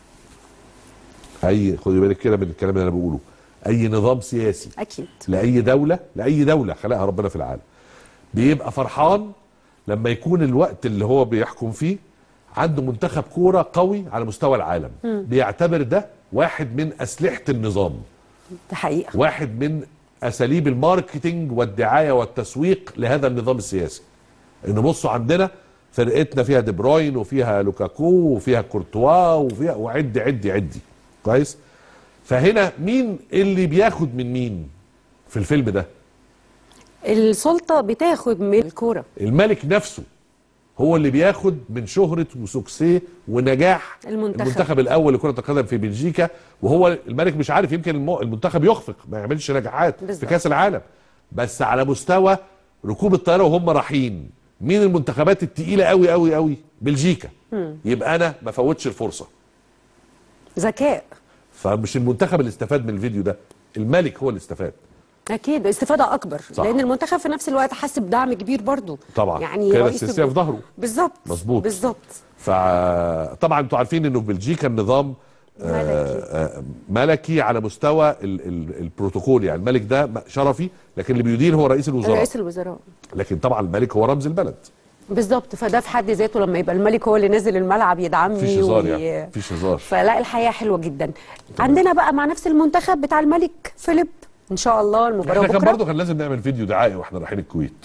اي خدي بالك كده من الكلام اللي انا بقوله اي نظام سياسي
اكيد
لاي دوله لاي دوله خلقها ربنا في العالم بيبقى فرحان لما يكون الوقت اللي هو بيحكم فيه عنده منتخب كوره قوي على مستوى العالم بيعتبر ده واحد من اسلحه النظام
ده حقيقه
واحد من اساليب الماركتينج والدعايه والتسويق لهذا النظام السياسي ان بصوا عندنا فرقتنا فيها دي بروين وفيها لوكاكو وفيها كورتوا وفيها وعدي عدي عدي كويس فهنا مين اللي بياخد من مين في الفيلم ده
السلطه بتاخد من الكوره
الملك نفسه هو اللي بياخد من شهرة وسوكسيه ونجاح
المنتخب.
المنتخب الاول لكرة القدم في بلجيكا وهو الملك مش عارف يمكن المو- المنتخب يخفق ما يعملش نجاحات في
بالظبط.
كاس العالم بس على مستوى ركوب الطيارة وهم رايحين مين المنتخبات التقيلة قوي قوي قوي بلجيكا يبقى انا ما فوتش الفرصة
ذكاء
فمش المنتخب اللي استفاد من الفيديو ده الملك هو اللي استفاد
اكيد استفاده اكبر
صح.
لان المنتخب في نفس الوقت حس بدعم كبير برضو
طبعا
يعني
كان
رئيس
السيسي
الجم-
في ظهره
بالظبط
مظبوط.
بالظبط
فطبعا انتوا عارفين انه في بلجيكا النظام آه، آه، ملكي على مستوى ال ال البروتوكول يعني الملك ده م- شرفي لكن اللي بيدير هو رئيس الوزراء
رئيس الوزراء
لكن طبعا الملك هو رمز البلد
بالظبط فده في حد ذاته لما يبقى الملك هو اللي نازل الملعب يدعمني
مفيش هزار
وي-
يعني مفيش هزار
فلا الحياه حلوه جدا عندنا بقى مع نفس المنتخب بتاع الملك فيليب ان شاء الله المباراه
احنا كان
بكره
برضه كان لازم نعمل فيديو دعائي واحنا رايحين الكويت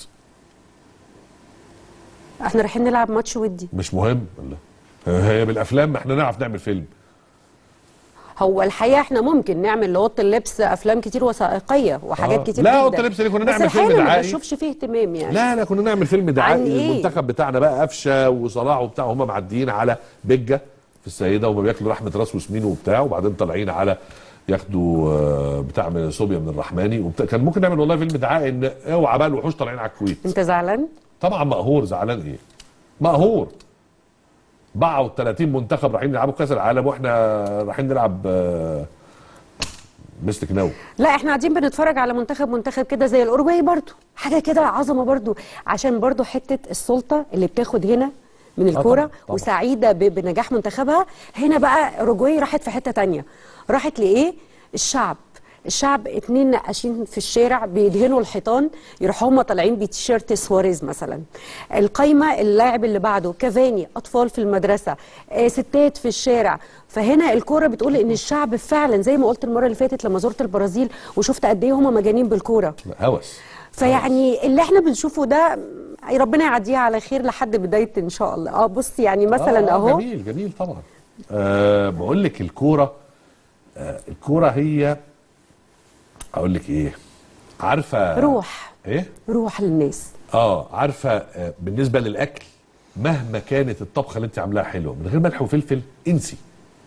احنا رايحين نلعب ماتش ودي
مش مهم ولا هي بالافلام ما احنا نعرف نعمل فيلم
هو الحقيقه احنا ممكن نعمل لاوضه اللبس افلام كتير وثائقيه وحاجات
آه.
كتير
لا،
جدا
أوضة اللبس دي كنا
بس
نعمل فيلم
الحقيقة ما
دعائي.
بشوفش فيه اهتمام يعني
لا لا كنا نعمل فيلم دعائي
عن إيه؟
للمنتخب بتاعنا بقى قفشه وصلاح وبتاع هم معديين على بجه في السيده وما بياكلوا لحمه راس وسمين وبتاع وبعدين طالعين على ياخدوا آه، بتاع من صوبيا من الرحماني وبتاع كان ممكن نعمل والله فيلم دعائي ان اوعى بقى الوحوش طالعين على الكويت
انت زعلان
طبعا مقهور زعلان ايه مقهور باعوا 30 منتخب رايحين يلعبوا كاس العالم واحنا رايحين نلعب آه، مستك نو
لا احنا قاعدين بنتفرج على منتخب منتخب كده زي الاوروجواي برضو حاجه كده عظمه برضو عشان برضو حته السلطه اللي بتاخد هنا من
طبعاً،
الكوره
طبعاً.
وسعيده ب- بنجاح منتخبها هنا بقى اوروجواي راحت في حته تانية راحت لايه الشعب الشعب اتنين نقاشين في الشارع بيدهنوا الحيطان يروحوا هم طالعين بتيشيرت سواريز مثلا القايمه اللاعب اللي بعده كافاني اطفال في المدرسه آه ستات في الشارع فهنا الكوره بتقول ان الشعب فعلا زي ما قلت المره اللي فاتت لما زرت البرازيل وشفت قد ايه هم مجانين بالكوره
هوس
فيعني اللي احنا بنشوفه ده ربنا يعديها على خير لحد بدايه ان شاء الله اه بص يعني مثلا
آه، آه،
اهو
جميل جميل طبعا أه بقول لك الكوره أه الكوره هي اقول لك ايه عارفه
روح
ايه
روح للناس
اه عارفه آه بالنسبه للاكل مهما كانت الطبخه اللي انت عاملاها حلوه من غير ملح وفلفل انسي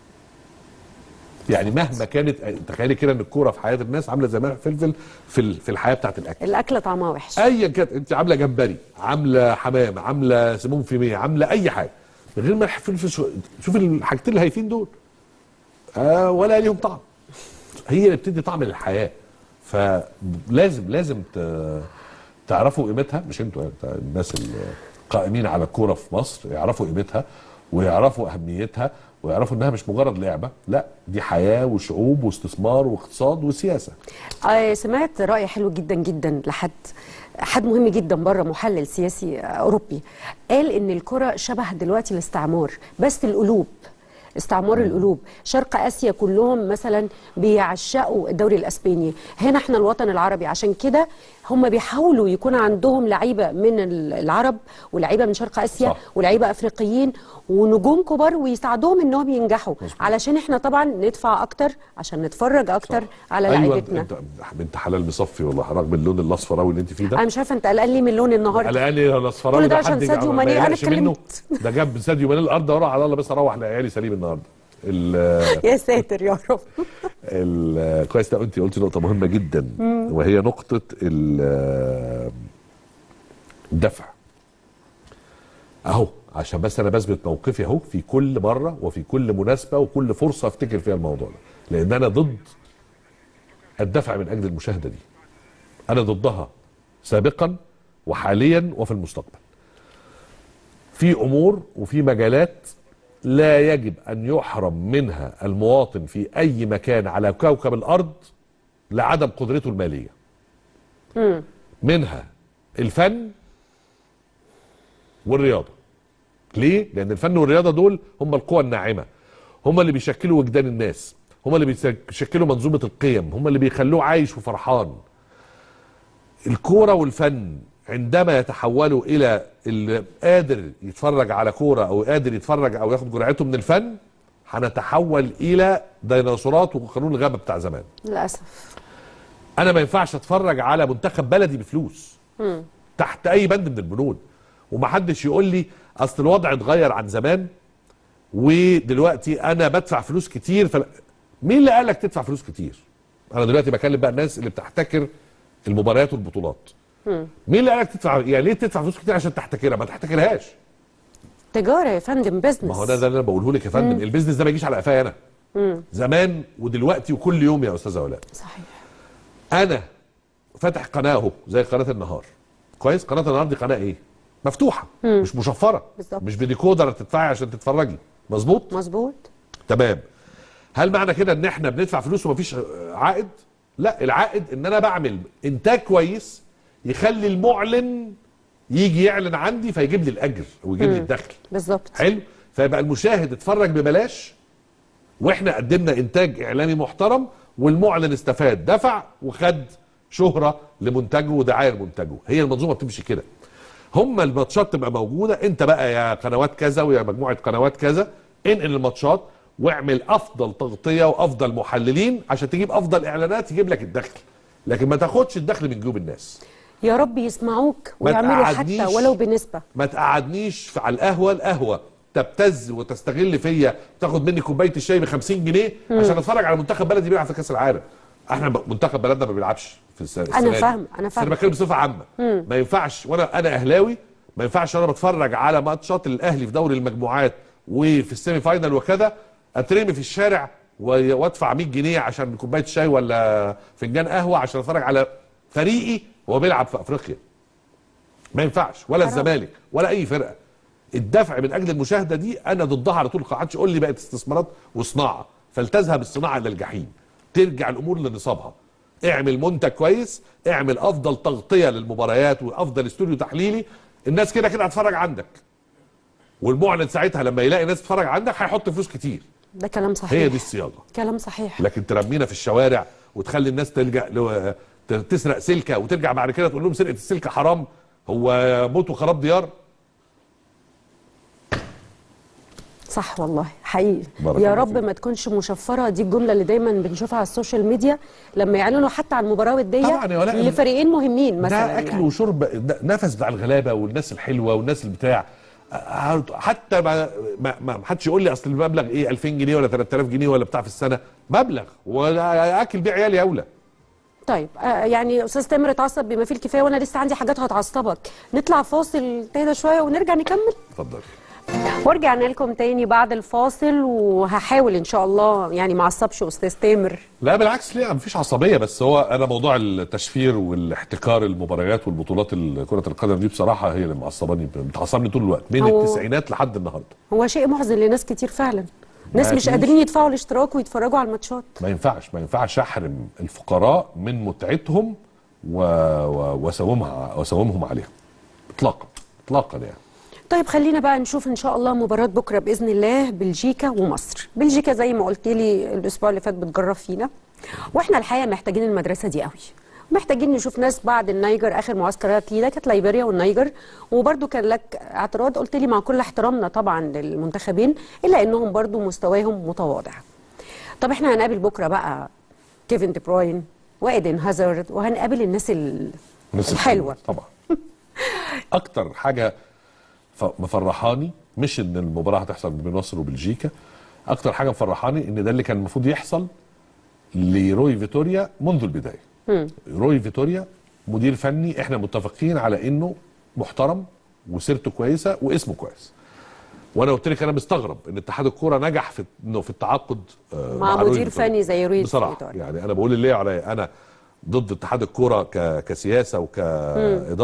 يعني مهما كانت آه، تخيلي كده ان الكوره في حياه الناس عامله زي ملح وفلفل في ال- في الحياه بتاعت الاكل
الاكل طعمها وحش
ايا كانت انت عامله جمبري عامله حمام عامله سموم فيميه عامله اي حاجه من غير ملح فلفل شو- شوف الحاجتين الهايفين دول آه ولا ليهم طعم هي اللي بتدي طعم للحياه فلازم لازم ت- تعرفوا قيمتها مش انتوا يعني، الناس القائمين على الكوره في مصر يعرفوا قيمتها ويعرفوا اهميتها ويعرفوا انها مش مجرد لعبه لا دي حياه وشعوب واستثمار واقتصاد وسياسه
آه سمعت رأي حلو جدا جدا لحد حد مهم جدا بره محلل سياسي آه، أوروبي قال إن الكرة شبه دلوقتي الاستعمار بس القلوب استعمار القلوب شرق اسيا كلهم مثلا بيعشقوا الدوري الاسباني هنا احنا الوطن العربي عشان كده هم بيحاولوا يكون عندهم لعيبه من العرب ولعيبه من شرق اسيا
صح.
ولعيبه افريقيين ونجوم كبار ويساعدوهم انهم ينجحوا علشان احنا طبعا ندفع اكتر عشان نتفرج اكتر على
ايوه
لعيبتنا
انت بنت حلال مصفي والله رغم اللون الاصفر قوي اللي انت فيه ده
انا مش عارفه انت قلقان ليه من لون النهارده
قلقان ايه الاصفراوي
كل ده
ده
عشان
حد
ساديو
ما
ماني، أنا
يقلقش منه
اتكلمت.
ده جاب ساديو ماني الارض واروح على الله بس اروح لعيالي سليم النهارده ال-
يا ساتر يا رب
ال- كويس ده انت قلت نقطه مهمه جدا وهي نقطه ال- الدفع اهو عشان بس انا بثبت موقفي اهو في كل مره وفي كل مناسبه وكل فرصه افتكر فيها الموضوع ده لان انا ضد الدفع من اجل المشاهده دي انا ضدها سابقا وحاليا وفي المستقبل في امور وفي مجالات لا يجب ان يحرم منها المواطن في اي مكان على كوكب الارض لعدم قدرته الماليه منها الفن والرياضه ليه لان الفن والرياضه دول هم القوى الناعمه هم اللي بيشكلوا وجدان الناس هم اللي بيشكلوا منظومه القيم هم اللي بيخلوه عايش وفرحان الكوره والفن عندما يتحولوا الى اللي قادر يتفرج على كوره او قادر يتفرج او ياخد جرعته من الفن هنتحول الى ديناصورات وقانون الغابه بتاع زمان
للاسف
انا ما ينفعش اتفرج على منتخب بلدي بفلوس تحت اي بند من البنود ومحدش يقول لي اصل الوضع اتغير عن زمان ودلوقتي انا بدفع فلوس كتير فل... مين اللي قالك تدفع فلوس كتير انا دلوقتي بكلم بقى الناس اللي بتحتكر المباريات والبطولات مين اللي قالك تدفع يعني ليه تدفع فلوس كتير عشان تحتكرها ما تحتكرهاش
تجاره يا فندم بزنس
ما هو ده ده اللي انا بقوله لك يا فندم البيزنس ده ما يجيش على قفايا انا زمان ودلوقتي وكل يوم يا استاذه ولاء
صحيح
انا فاتح قناه اهو زي قناه النهار كويس قناه النهار دي قناه ايه مفتوحه مش مشفره
بالظبط.
مش بديكودر تدفعي عشان تتفرجي مظبوط
مظبوط
تمام هل معنى كده ان احنا بندفع فلوس ومفيش عائد لا العائد ان انا بعمل انتاج كويس يخلي المعلن يجي يعلن عندي فيجيب لي الاجر ويجيب لي الدخل
بالظبط
حلو فيبقى المشاهد اتفرج ببلاش واحنا قدمنا انتاج اعلامي محترم والمعلن استفاد دفع وخد شهره لمنتجه ودعايه لمنتجه هي المنظومه بتمشي كده هم الماتشات تبقى موجوده انت بقى يا قنوات كذا ويا مجموعه قنوات كذا انقل الماتشات واعمل افضل تغطيه وافضل محللين عشان تجيب افضل اعلانات يجيب لك الدخل لكن ما تاخدش الدخل من جيوب الناس
يا رب يسمعوك
ما
ويعملوا حتى
تقعدنيش.
ولو بنسبه
ما تقعدنيش في- على القهوه القهوه تبتز وتستغل فيا تاخد مني كوبايه الشاي ب 50 جنيه عشان اتفرج على منتخب بلدي بيلعب في كاس العالم احنا ب- منتخب بلدنا ما بيلعبش في السنه السنة دي.
فاهمة، أنا
بس
فاهمة.
انا بتكلم بصفه عامه ما ينفعش وانا انا اهلاوي ما ينفعش انا بتفرج على ماتشات الاهلي في دوري المجموعات وفي السيمي فاينال وكذا اترمي في الشارع و- وادفع 100 جنيه عشان كوبايه شاي ولا فنجان قهوه عشان اتفرج على فريقي وهو بيلعب في افريقيا ما ينفعش ولا الزمالك ولا اي فرقه الدفع من اجل المشاهده دي انا ضدها على طول ما حدش يقول لي بقت استثمارات وصناعه فلتذهب الصناعه الى الجحيم ترجع الامور لنصابها اعمل منتج كويس اعمل افضل تغطيه للمباريات وافضل استوديو تحليلي الناس كده كده هتتفرج عندك والمعلن ساعتها لما يلاقي ناس تتفرج عندك هيحط فلوس كتير
ده كلام صحيح
هي دي الصياغه
كلام صحيح
لكن ترمينا في الشوارع وتخلي الناس تلجا لو ت- تسرق سلكه وترجع بعد كده تقول لهم سرقه السلكه حرام هو موت وخراب ديار
صح والله حقيقي
بارك
يا
الله
رب
فيك.
ما تكونش مشفره دي الجمله اللي دايما بنشوفها على السوشيال ميديا لما يعلنوا حتى عن مباراه وديه
طبعاً يا ولاء.
لفريقين مهمين مثلا
ده اكل
يعني.
وشرب ده نفس بتاع الغلابه والناس الحلوه والناس البتاع أه، حتى ما ما ما حدش يقول لي اصل المبلغ ايه 2000 جنيه ولا 3000 جنيه ولا بتاع في السنه مبلغ ولا اكل بيه عيالي اولى
طيب آه يعني استاذ تامر اتعصب بما فيه الكفايه وانا لسه عندي حاجات هتعصبك نطلع فاصل تهدى شويه ونرجع نكمل
اتفضل
ورجعنا لكم تاني بعد الفاصل وهحاول ان شاء الله يعني ما اعصبش استاذ تامر
لا بالعكس ليه مفيش عصبيه بس هو انا موضوع التشفير والاحتكار المباريات والبطولات ال- كره القدم دي بصراحه هي اللي معصباني بتعصبني طول الوقت من
هو-
التسعينات لحد النهارده
هو شيء محزن لناس كتير فعلا ناس
ما
مش
فيش.
قادرين يدفعوا الاشتراك ويتفرجوا على الماتشات
ما ينفعش ما ينفعش احرم الفقراء من متعتهم و... و... وساومها وساومهم عليها اطلاقا اطلاقا يعني
طيب خلينا بقى نشوف ان شاء الله مباراة بكرة بإذن الله بلجيكا ومصر بلجيكا زي ما قلت لي الأسبوع اللي فات بتجرب فينا واحنا الحقيقة محتاجين المدرسة دي قوي محتاجين نشوف ناس بعد النيجر اخر معسكرات لينا كانت ليبيريا والنيجر وبرده كان لك اعتراض قلت لي مع كل احترامنا طبعا للمنتخبين الا انهم برده مستواهم متواضع طب احنا هنقابل بكره بقى كيفن دي بروين وايدن هازارد وهنقابل الناس ال-
الناس
الحلوه
طبعا اكتر حاجه ف- مفرحاني مش ان المباراه هتحصل بين مصر وبلجيكا اكتر حاجه مفرحاني ان ده اللي كان المفروض يحصل لروي فيتوريا منذ البدايه روي فيتوريا مدير فني احنا متفقين على انه محترم وسيرته كويسه واسمه كويس وانا قلت لك انا مستغرب ان اتحاد الكوره نجح في انه في التعاقد آه،
مع
روي
مدير
فيتوريا.
فني زي روي
بصراحه
فيتوريا.
يعني انا بقول اللي عليا انا ضد اتحاد الكوره ك... كسياسه وكاداره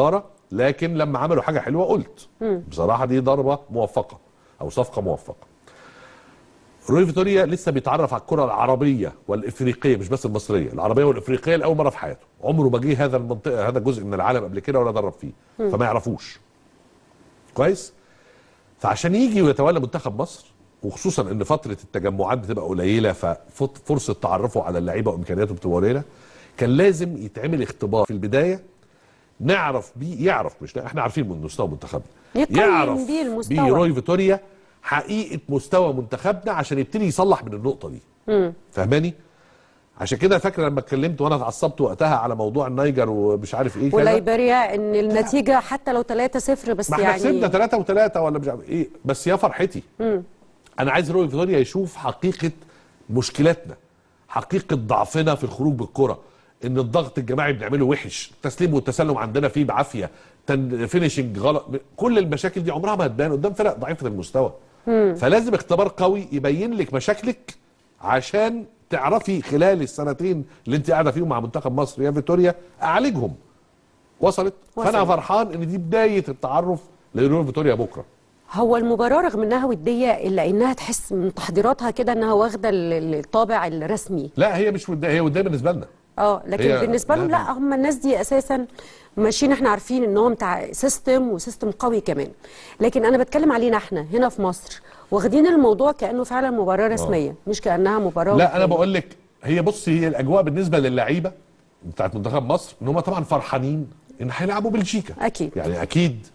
لكن لما عملوا حاجه حلوه قلت بصراحه دي ضربه موفقه او صفقه موفقه روي فيتوريا لسه بيتعرف على الكره العربيه والافريقيه مش بس المصريه العربيه والافريقيه لاول مره في حياته عمره ما جه هذا المنطقه هذا الجزء من العالم قبل كده ولا درب فيه فما يعرفوش كويس فعشان يجي ويتولى منتخب مصر وخصوصا ان فتره التجمعات بتبقى قليله ففرصه تعرفه على اللعيبه وامكانياته بتبقى قليله كان لازم يتعمل اختبار في البدايه نعرف بيه يعرف مش احنا عارفين من مستوى منتخبنا
يقيم
يعرف
بيه المستوى.
بيه روي فيتوريا حقيقه مستوى منتخبنا عشان يبتدي يصلح من النقطه دي فاهماني عشان كده فاكر لما اتكلمت وانا اتعصبت وقتها على موضوع النيجر ومش عارف ايه كذا
وليبيريا ان النتيجه حتى لو 3-0 بس
ما احنا
يعني
كسبنا ثلاثة وثلاثة ولا مش عارف ايه بس يا فرحتي انا عايز روي فيتوريا يشوف حقيقة مشكلاتنا حقيقة ضعفنا في الخروج بالكرة ان الضغط الجماعي بنعمله وحش التسليم والتسلم عندنا فيه بعافية تن فينيشنج غلط كل المشاكل دي عمرها ما هتبان قدام فرق ضعيفة المستوى فلازم اختبار قوي يبين لك مشاكلك عشان تعرفي خلال السنتين اللي انت قاعده فيهم مع منتخب مصر يا فيتوريا اعالجهم وصلت, فانا
وصلت.
فرحان ان دي بدايه التعرف لريال فيتوريا بكره
هو المباراة رغم انها ودية الا انها تحس من تحضيراتها كده انها واخدة ال- الطابع الرسمي
لا هي مش ودايه هي ودايه بالنسبه لنا
اه لكن
هي-
بالنسبة لهم
لا،
لا هم الناس دي اساسا ماشيين احنا عارفين انهم تع... سيستم وسيستم قوي كمان لكن انا بتكلم علينا احنا هنا في مصر واخدين الموضوع كانه فعلا مباراة رسمية مش كانها مباراة
لا انا بقول لك هي بصي هي الاجواء بالنسبه للعيبه بتاعت منتخب مصر ان هم طبعا فرحانين ان هيلعبوا بلجيكا
أكيد.
يعني اكيد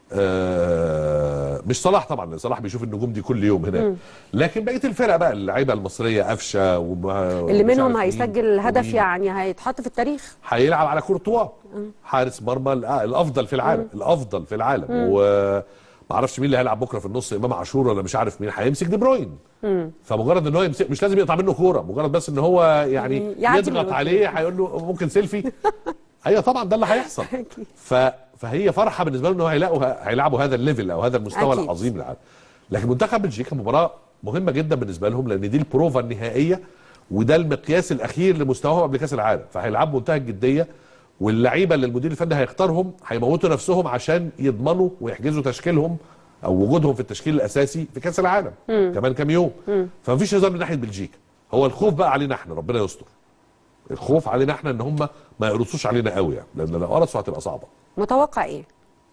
آه مش صلاح طبعا لأن صلاح بيشوف النجوم دي كل يوم هناك لكن بقيه الفرق بقى اللعيبه المصريه قفشه وما
اللي
ومش
منهم
عارف مين
هيسجل هدف
ومين.
يعني هيتحط في التاريخ
هيلعب على كورتوا حارس مرمى الأ- الافضل في العالم الافضل في العالم وما اعرفش مين اللي هيلعب بكره في النص امام عاشور ولا مش عارف مين هيمسك دي بروين فمجرد ان هو يمسك مش لازم يقطع منه كوره مجرد بس ان هو يعني
يعدي
يضغط
منه.
عليه هيقول له ممكن سيلفي ايوه طبعا ده اللي هيحصل ف... فهي فرحه بالنسبه لهم ان هو هيلاقوا هيلعبوا هذا الليفل او هذا المستوى
أكيد.
العظيم للعالم لكن منتخب بلجيكا مباراه مهمه جدا بالنسبه لهم لان دي البروفا النهائيه وده المقياس الاخير لمستواهم قبل كاس العالم فهيلعبوا منتهى الجديه واللعيبه اللي المدير الفني هيختارهم هيموتوا نفسهم عشان يضمنوا ويحجزوا تشكيلهم او وجودهم في التشكيل الاساسي في كاس العالم كمان كام يوم فمفيش هزار من ناحيه بلجيكا هو الخوف بقى علينا احنا ربنا يستر الخوف علينا احنا ان هم ما يقرصوش علينا قوي يعني لان لو قرصوا هتبقى صعبه
متوقع ايه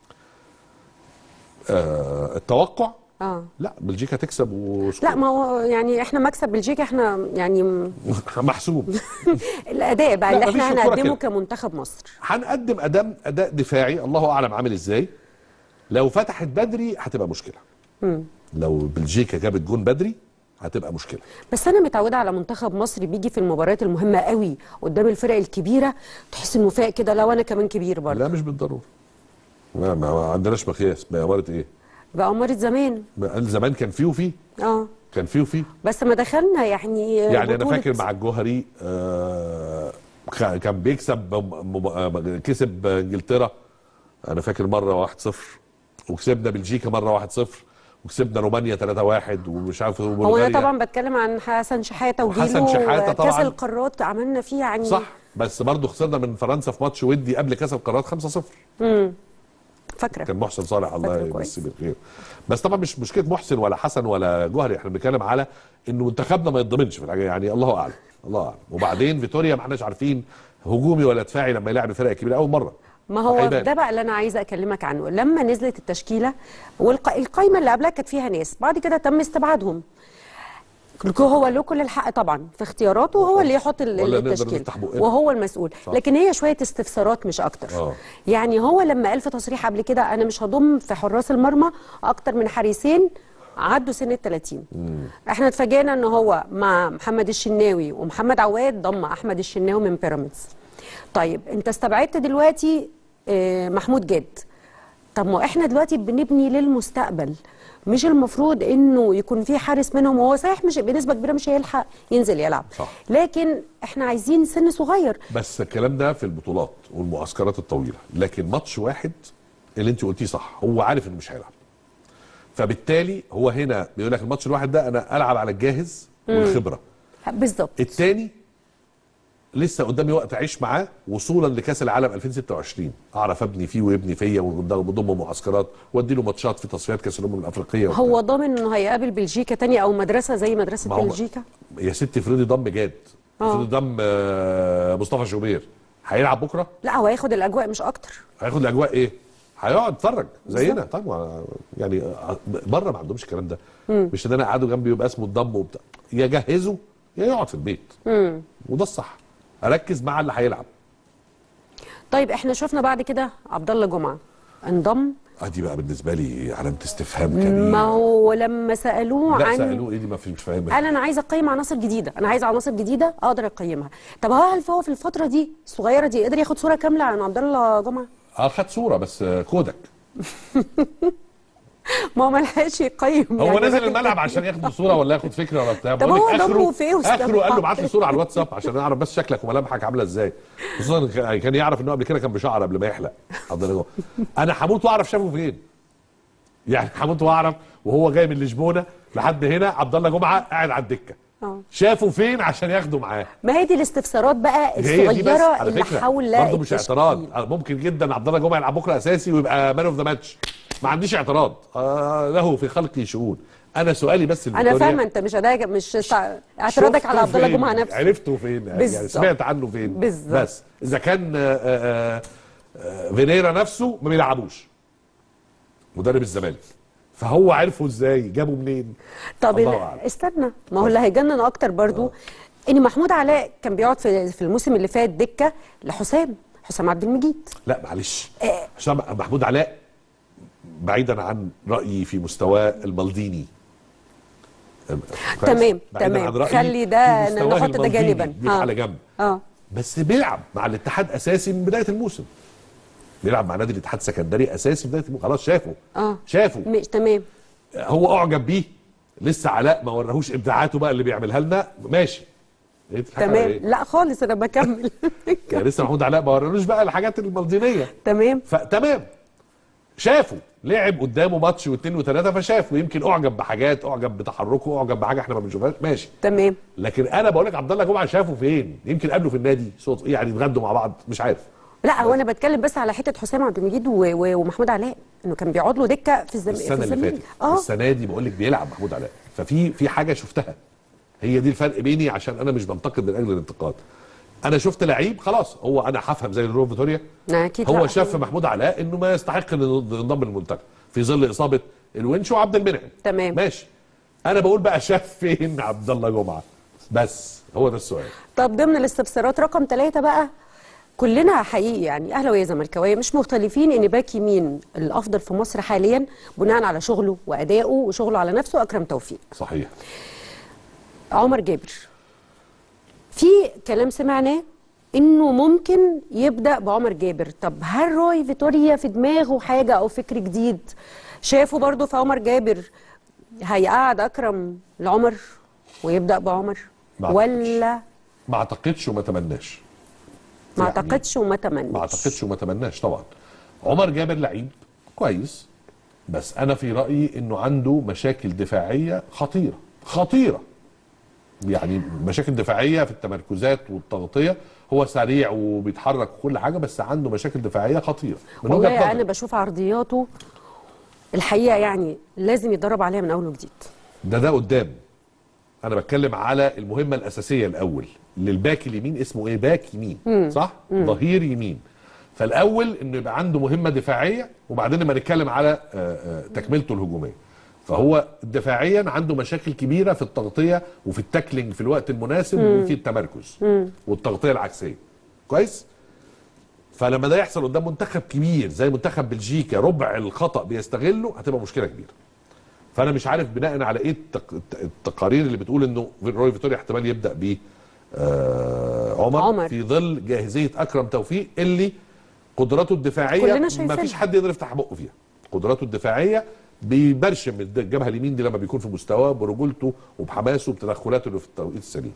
آه التوقع
اه
لا بلجيكا تكسب وسكور
لا ما هو يعني احنا مكسب بلجيكا احنا يعني م-
محسوب
الاداء بقى
لا،
اللي
مفيش
احنا
في الكورة
هنقدمه
كده.
كمنتخب مصر
هنقدم اداء اداء دفاعي الله اعلم عامل ازاي لو فتحت بدري هتبقى مشكله لو بلجيكا جابت جون بدري هتبقى مشكله
بس انا متعوده على منتخب مصر بيجي في المباريات المهمه قوي قدام الفرق الكبيره تحس انه فاق كده لو انا كمان كبير برضه
لا مش بالضروره ما, ما عندناش مقياس بأمارة ايه
بقى مرة زمان
ما- زمان كان فيه وفيه
اه
كان فيه وفيه
بس ما دخلنا يعني
يعني انا
بطولة-
فاكر مع الجوهري آه كا- كان بيكسب م- م- كسب انجلترا انا فاكر مره 1-0 وكسبنا بلجيكا مره 1-0 وكسبنا رومانيا 3-1 ومش عارف
هو انا
وبلغاريا.
طبعا بتكلم عن حسن شحاته
وحسن
وجيله
شحاتة
كاس
طبعاً.
القارات عملنا فيه يعني
صح بس برضه خسرنا من فرنسا في ماتش ودي قبل كاس القارات 5-0
فاكره
كان محسن صالح الله
فاكره كويس.
يمسيه بالخير بس طبعا مش مشكله محسن ولا حسن ولا جوهري احنا بنتكلم على انه منتخبنا ما يتضمنش في الحاجه يعني الله اعلم الله اعلم وبعدين فيتوريا ما احناش عارفين هجومي ولا دفاعي لما يلعب الفرق الكبيره اول مره
ما هو
هيبان.
ده بقى اللي انا عايزه اكلمك عنه لما نزلت التشكيله والقائمه اللي قبلها كانت فيها ناس بعد كده تم استبعادهم هو له كل الحق طبعا في اختياراته وهو اللي يحط ال-
ولا نقدر
التشكيل
نفتح بقنا.
وهو المسؤول
صح.
لكن هي شويه استفسارات مش اكتر
آه.
يعني هو لما قال في تصريح قبل كده انا مش هضم في حراس المرمى اكتر من حارسين عدوا سن ال 30 احنا اتفاجئنا ان هو مع محمد الشناوي ومحمد عواد ضم احمد الشناوي من بيراميدز طيب انت استبعدت دلوقتي آه، محمود جاد طب ما احنا دلوقتي بنبني للمستقبل مش المفروض انه يكون في حارس منهم وهو صحيح مش بنسبه كبيره مش هيلحق ينزل يلعب
صح.
لكن احنا عايزين سن صغير
بس الكلام ده في البطولات والمعسكرات الطويله لكن ماتش واحد اللي انت قلتيه صح هو عارف انه مش هيلعب فبالتالي هو هنا بيقول لك الماتش الواحد ده انا العب على الجاهز والخبره
بالظبط
التاني لسه قدامي وقت اعيش معاه وصولا لكاس العالم 2026 اعرف ابني فيه ويبني فيا ونضم معسكرات وادي له ماتشات في تصفيات كاس الامم الافريقيه وبتاع.
هو ضامن انه هيقابل بلجيكا تاني او مدرسه زي مدرسه
ما هو-
بلجيكا
يا ستي افرضي ضم جاد
آه.
افرضي ضم آه، مصطفى شوبير هيلعب بكره
لا هو هياخد الاجواء مش اكتر
هياخد الاجواء ايه هيقعد يتفرج زينا طبعا يعني بره ما عندهمش الكلام ده مش ان انا قاعده جنبي يبقى اسمه الضم وبتاع يا جهزه يا يقعد في البيت وده الصح اركز مع اللي هيلعب
طيب احنا شفنا بعد كده عبد الله جمعه انضم
ادي بقى بالنسبه لي علامه استفهام كبير
ما هو لما سالوه
لا
عن
سالوه ايه دي ما في مش فاهمها
قال انا عايز اقيم عناصر جديده انا عايز عناصر جديده اقدر اقيمها طب هو هل هو في الفتره دي الصغيره دي قدر ياخد صوره كامله عن عبد الله جمعه
اه خد صوره بس آه، كودك
ما هو ما لحقش يقيم
هو
يعني
نزل
الراجل-
الملعب عشان ياخد صوره ولا ياخد فكره ولا بتاع
طب
بقول
هو
لك
ضمه في إيه
اخره
واستبقى؟
اخره قال له ابعت لي صوره على الواتساب عشان اعرف بس شكلك وملامحك عامله ازاي خصوصا كان- كان يعرف انه قبل كده كان بشعر قبل ما يحلق عبد الله جمعة. انا هموت واعرف شافه فين يعني هموت واعرف وهو جاي من لشبونه لحد هنا عبد الله جمعه قاعد على الدكه
آه.
شافه فين عشان ياخده معاه
ما هي دي الاستفسارات بقى
هي دي بس
الصغيره
على
اللي
فكره
حول
برضه مش
التشكيل.
اعتراض آه، ممكن جدا عبد الله جمعه يلعب بكره اساسي ويبقى مان اوف ذا ماتش ما عنديش اعتراض آه له في خلقه شؤون انا سؤالي بس
انا
لفيكتوريا،
فاهمه انت مش أداك مش سع- اعتراضك
شفته
على عبد الله
فين؟
جمعه نفسه
عرفته فين يعني
بالظبط.
سمعت عنه فين
بالظبط.
بس اذا كان آه، آه، آه، فينيرا نفسه ما بيلعبوش مدرب الزمالك فهو عرفه ازاي جابه منين
طب
الله
ال-
أعلم.
استنى ما هو اللي هيجنن اكتر برضو ان محمود علاء كان بيقعد في في الموسم اللي فات دكه لحسام حسام عبد المجيد
لا معلش
آه.
حسام محمود علاء بعيدا عن رايي في مستواه المالديني كويس؟
تمام
بعيداً
تمام
عن رأيي
خلي
في
ده
مستواه
نحط ده
المالديني،
جانبا
دي على جنب
اه
بس بيلعب مع الاتحاد اساسي من بدايه الموسم بيلعب مع نادي الاتحاد سكندري اساسي من بدايه الموسم خلاص شافه
اه
شافه
مش تمام
هو اعجب بيه لسه علاء ما وراهوش ابداعاته بقى اللي بيعملها لنا ماشي إيه بتضحك على
تمام
إيه؟
لا خالص انا بكمل
يعني لسه محمود علاء ما ورالوش بقى الحاجات المالدينيه
تمام
فتمام شافه لعب قدامه ماتش واثنين وثلاثه فشافه يمكن اعجب بحاجات اعجب بتحركه اعجب بحاجه احنا ما بنشوفهاش ماشي
تمام
لكن انا بقول لك عبد الله جمعه شافه فين يمكن قابله في النادي صوت يعني اتغدوا مع بعض مش عارف
لا هو انا بتكلم بس على حته حسام عبد المجيد و- و- ومحمود علاء انه كان بيقعد له دكه في الزم...
السنه
في
اللي
الزمالك.
فاتت
اه
السنه دي بقول لك بيلعب محمود علاء ففي في حاجه شفتها هي دي الفرق بيني عشان انا مش بنتقد من اجل الانتقاد انا شفت لعيب خلاص هو انا هفهم زي روب فيتوريا
اكيد
هو
لا.
شاف في محمود علاء انه ما يستحق انه ينضم للمنتخب في ظل اصابه الونش وعبد المنعم
تمام.
ماشي انا بقول بقى شاف فين عبد الله جمعه بس هو ده السؤال
طب ضمن الاستفسارات رقم ثلاثة بقى كلنا حقيقي يعني اهلاويه زملكاويه مش مختلفين ان باك يمين الافضل في مصر حاليا بناء على شغله وادائه وشغله على نفسه اكرم توفيق
صحيح
عمر جابر في كلام سمعناه انه ممكن يبدا بعمر جابر طب هل روي فيتوريا في دماغه حاجه او فكر جديد شافه برضه في عمر جابر هيقعد اكرم لعمر ويبدا بعمر
ما
ولا
ما اعتقدش وما اتمناش
ما
يعني
اعتقدش وما تمنش
ما اعتقدش وما اتمناش طبعا عمر جابر لعيب كويس بس انا في رايي انه عنده مشاكل دفاعيه خطيره خطيره يعني مشاكل دفاعيه في التمركزات والتغطيه هو سريع وبيتحرك وكل حاجه بس عنده مشاكل دفاعيه خطيره من وجهه
والله انا
نظري
بشوف عرضياته الحقيقه يعني لازم يتدرب عليها من اول وجديد
ده ده قدام انا بتكلم على المهمه الاساسيه الاول للباك اليمين اسمه ايه باك يمين صح ظهير يمين فالاول انه يبقى عنده مهمه دفاعيه وبعدين لما نتكلم على آه، آه، تكملته الهجوميه فهو دفاعيا عنده مشاكل كبيره في التغطيه وفي التاكلينج في الوقت المناسب وفي التمركز والتغطيه العكسيه كويس فلما ده يحصل قدام منتخب كبير زي منتخب بلجيكا ربع الخطا بيستغله هتبقى مشكله كبيره فانا مش عارف بناء على ايه التق... التقارير اللي بتقول انه روي فيتوريا احتمال يبدا ب آه عمر,
عمر.
في ظل جاهزيه اكرم توفيق اللي قدراته الدفاعيه
كلنا
ما
شايفينها.
فيش حد يقدر يفتح بقه فيها قدراته الدفاعيه بيبرشم الجبهه اليمين دي لما بيكون في مستواه برجولته وبحماسه وبتدخلاته اللي في التوقيت السليم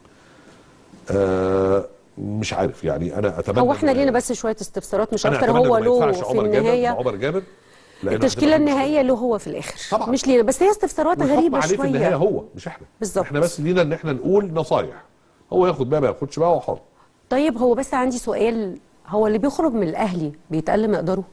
آه مش عارف يعني انا اتمنى
هو احنا
إن-
لينا بس شويه استفسارات مش
أنا
اكتر
أتمنى
هو
إنه ما
له
ينفعش
في
عمر جابر مع
النهايه
عمر جابر لأنه
التشكيله
هتبقى
النهائيه له هو في الاخر
طبعا.
مش لينا بس هي استفسارات
والحكم
غريبه
عليه في النهايه
شويه
هو مش احنا
بالظبط.
احنا بس لينا ان احنا نقول نصايح هو ياخد بقى ما ياخدش بقى هو حر
طيب هو بس عندي سؤال هو اللي بيخرج من الاهلي بيتقل مقداره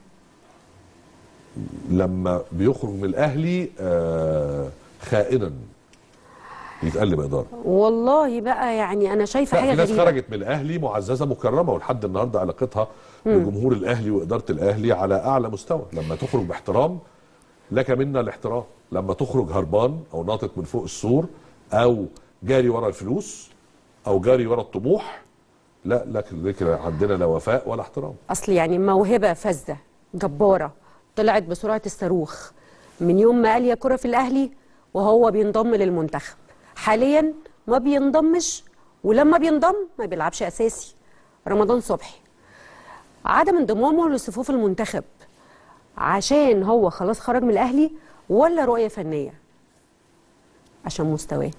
لما بيخرج من الاهلي آه خائنا يتقل مقداره
والله بقى يعني انا شايفه
لا
حاجه
في ناس
غريبه
خرجت من الاهلي معززه مكرمه ولحد النهارده علاقتها بجمهور الاهلي واداره الاهلي على اعلى مستوى لما تخرج باحترام لك منا الاحترام لما تخرج هربان او ناطط من فوق السور او جاري ورا الفلوس او جاري ورا الطموح لا لك لك عندنا لا وفاء ولا احترام
اصل يعني موهبه فذه جباره طلعت بسرعه الصاروخ من يوم ما قال يا كره في الاهلي وهو بينضم للمنتخب حاليا ما بينضمش ولما بينضم ما بيلعبش اساسي رمضان صبحي عدم انضمامه لصفوف المنتخب عشان هو خلاص خرج من الاهلي ولا رؤيه فنيه عشان مستواه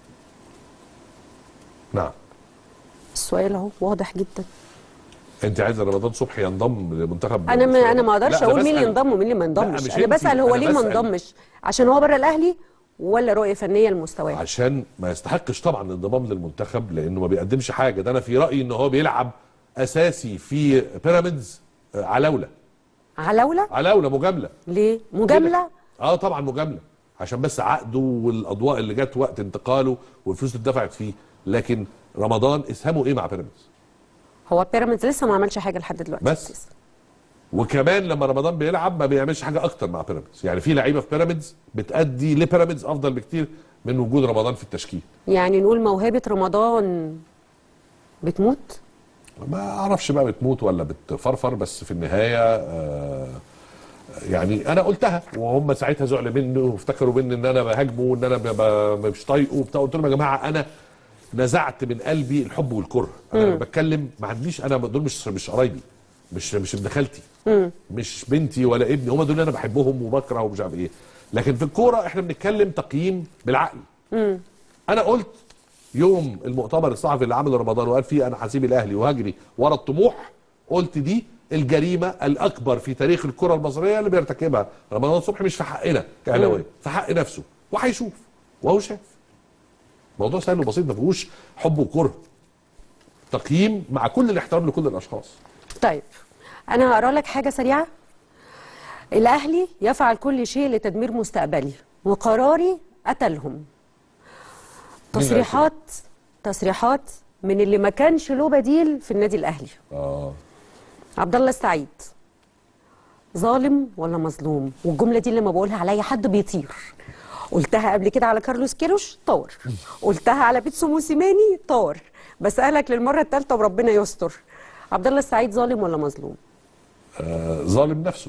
نعم
السؤال اهو واضح جدا
انت عايز رمضان صبحي ينضم لمنتخب
انا ما
مصر؟
انا ما اقدرش
لا، أنا
اقول مين اللي
بسأل.
ينضم ومين اللي ما
لا،
ينضمش
مش
انا
انتي،
بسال هو
أنا
ليه ما
بسأل.
انضمش عشان هو بره الاهلي ولا رؤيه فنيه لمستواه
عشان ما يستحقش طبعا الانضمام للمنتخب لانه ما بيقدمش حاجه ده انا في رايي ان هو بيلعب اساسي في بيراميدز آه، علاوله
علاوله
علاوله مجامله
ليه مجامله
اه طبعا مجامله عشان بس عقده والاضواء اللي جت وقت انتقاله والفلوس اللي اتدفعت فيه لكن رمضان اسهامه ايه مع بيراميدز
هو بيراميدز لسه ما عملش حاجه لحد دلوقتي
بس.
أساساً.
وكمان لما رمضان بيلعب ما بيعملش حاجه اكتر مع بيراميدز يعني في لعيبه في بيراميدز بتادي لبيراميدز افضل بكتير من وجود رمضان في التشكيل
يعني نقول موهبه رمضان بتموت
ما اعرفش بقى بتموت ولا بتفرفر بس في النهايه آه يعني انا قلتها وهم ساعتها زعلوا مني وافتكروا مني ان انا بهاجمه وان انا ب- ب- مش طايقه وبتاع قلت لهم يا جماعه انا نزعت من قلبي الحب والكره انا لما بتكلم ما عنديش انا دول مش مش قرايبي مش مش ابن خالتي مش بنتي ولا ابني هم دول اللي انا بحبهم وبكره ومش عارف ايه لكن في الكوره احنا بنتكلم تقييم بالعقل انا قلت يوم المؤتمر الصحفي اللي عمله رمضان وقال فيه انا هسيب الاهلي وهجري ورا الطموح قلت دي الجريمه الاكبر في تاريخ الكره المصريه اللي بيرتكبها رمضان صبحي مش في حقنا كاهلاويه في حق نفسه وهيشوف وهو شاف موضوع سهل وبسيط ما فيهوش حب وكره تقييم مع كل الاحترام لكل الاشخاص
طيب انا هقرا لك حاجه سريعه الاهلي يفعل كل شيء لتدمير مستقبلي وقراري قتلهم
قال
تصريحات تصريحات من اللي ما كانش له بديل في النادي الاهلي
اه
عبد الله السعيد ظالم ولا مظلوم والجمله دي لما بقولها على اي حد بيطير قلتها قبل كده على كارلوس كيروش طار قلتها على بيتسو موسيماني طار بسالك للمره الثالثه وربنا يستر عبد الله السعيد ظالم ولا مظلوم
آه، ظالم نفسه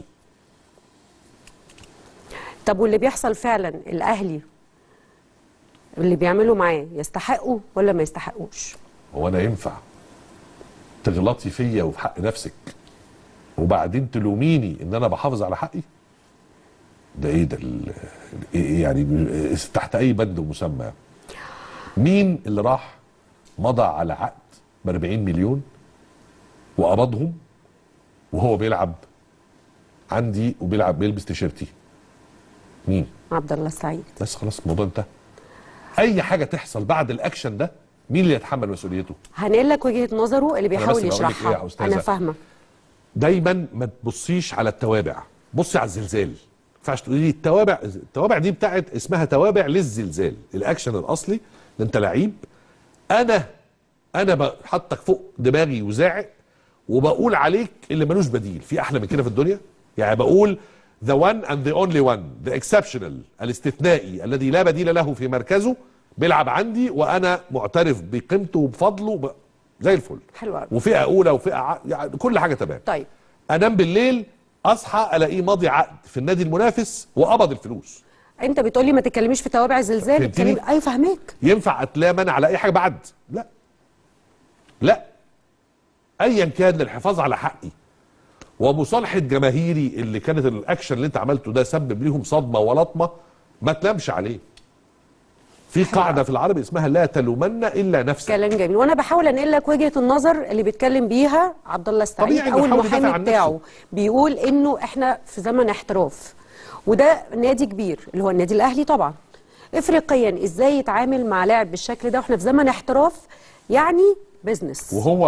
طب واللي بيحصل فعلا الاهلي اللي بيعملوا معاه يستحقوا ولا ما يستحقوش
هو انا ينفع تغلطي فيا وفي حق نفسك وبعدين تلوميني ان انا بحافظ على حقي ده ايه ده ال- إيه يعني تحت اي بند ومسمى مين اللي راح مضى على عقد ب 40 مليون وقبضهم وهو بيلعب عندي وبيلعب بيلبس تيشيرتي مين
عبد الله السعيد
بس خلاص الموضوع انتهى اي حاجه تحصل بعد الاكشن ده مين اللي يتحمل مسؤوليته
هنقل لك وجهه نظره اللي
بس
بيحاول
بقول لك إيه يا
يشرحها
أستاذة؟
انا فاهمه
دايما ما تبصيش على التوابع بصي على الزلزال ما ينفعش تقولي لي التوابع التوابع دي بتاعت اسمها توابع للزلزال الاكشن الاصلي ده انت لعيب انا انا بحطك فوق دماغي وزاعق وبقول عليك اللي ملوش بديل في احلى من كده في الدنيا يعني بقول the one and the only one the exceptional الاستثنائي الذي لا بديل له في مركزه بيلعب عندي وانا معترف بقيمته وبفضله ب... زي الفل
حلو قوي
وفئه اولى وفئه ع... يعني كل حاجه تمام
طيب
انام بالليل اصحى الاقيه ماضي عقد في النادي المنافس وقبض الفلوس
انت بتقولي ما تتكلميش في توابع الزلزال
فهمتني؟
اتكلمي ايوه فاهمك
ينفع اتلام انا على اي حاجه بعد لا لا ايا كان للحفاظ على حقي ومصالحه جماهيري اللي كانت الاكشن اللي انت عملته ده سبب ليهم صدمه ولطمه ما تلامش عليه في قاعده في العربي اسمها لا تلومن الا نفسك
كلام جميل وانا بحاول انقل لك وجهه النظر اللي بيتكلم بيها عبد الله السعيد
طبيعي إنه
او
يحاول يدافع
المحامي
عن
بتاعه
نفسه.
بيقول انه احنا في زمن احتراف وده نادي كبير اللي هو النادي الاهلي طبعا افريقيا ازاي يتعامل مع لاعب بالشكل ده واحنا في زمن احتراف يعني بزنس
وهو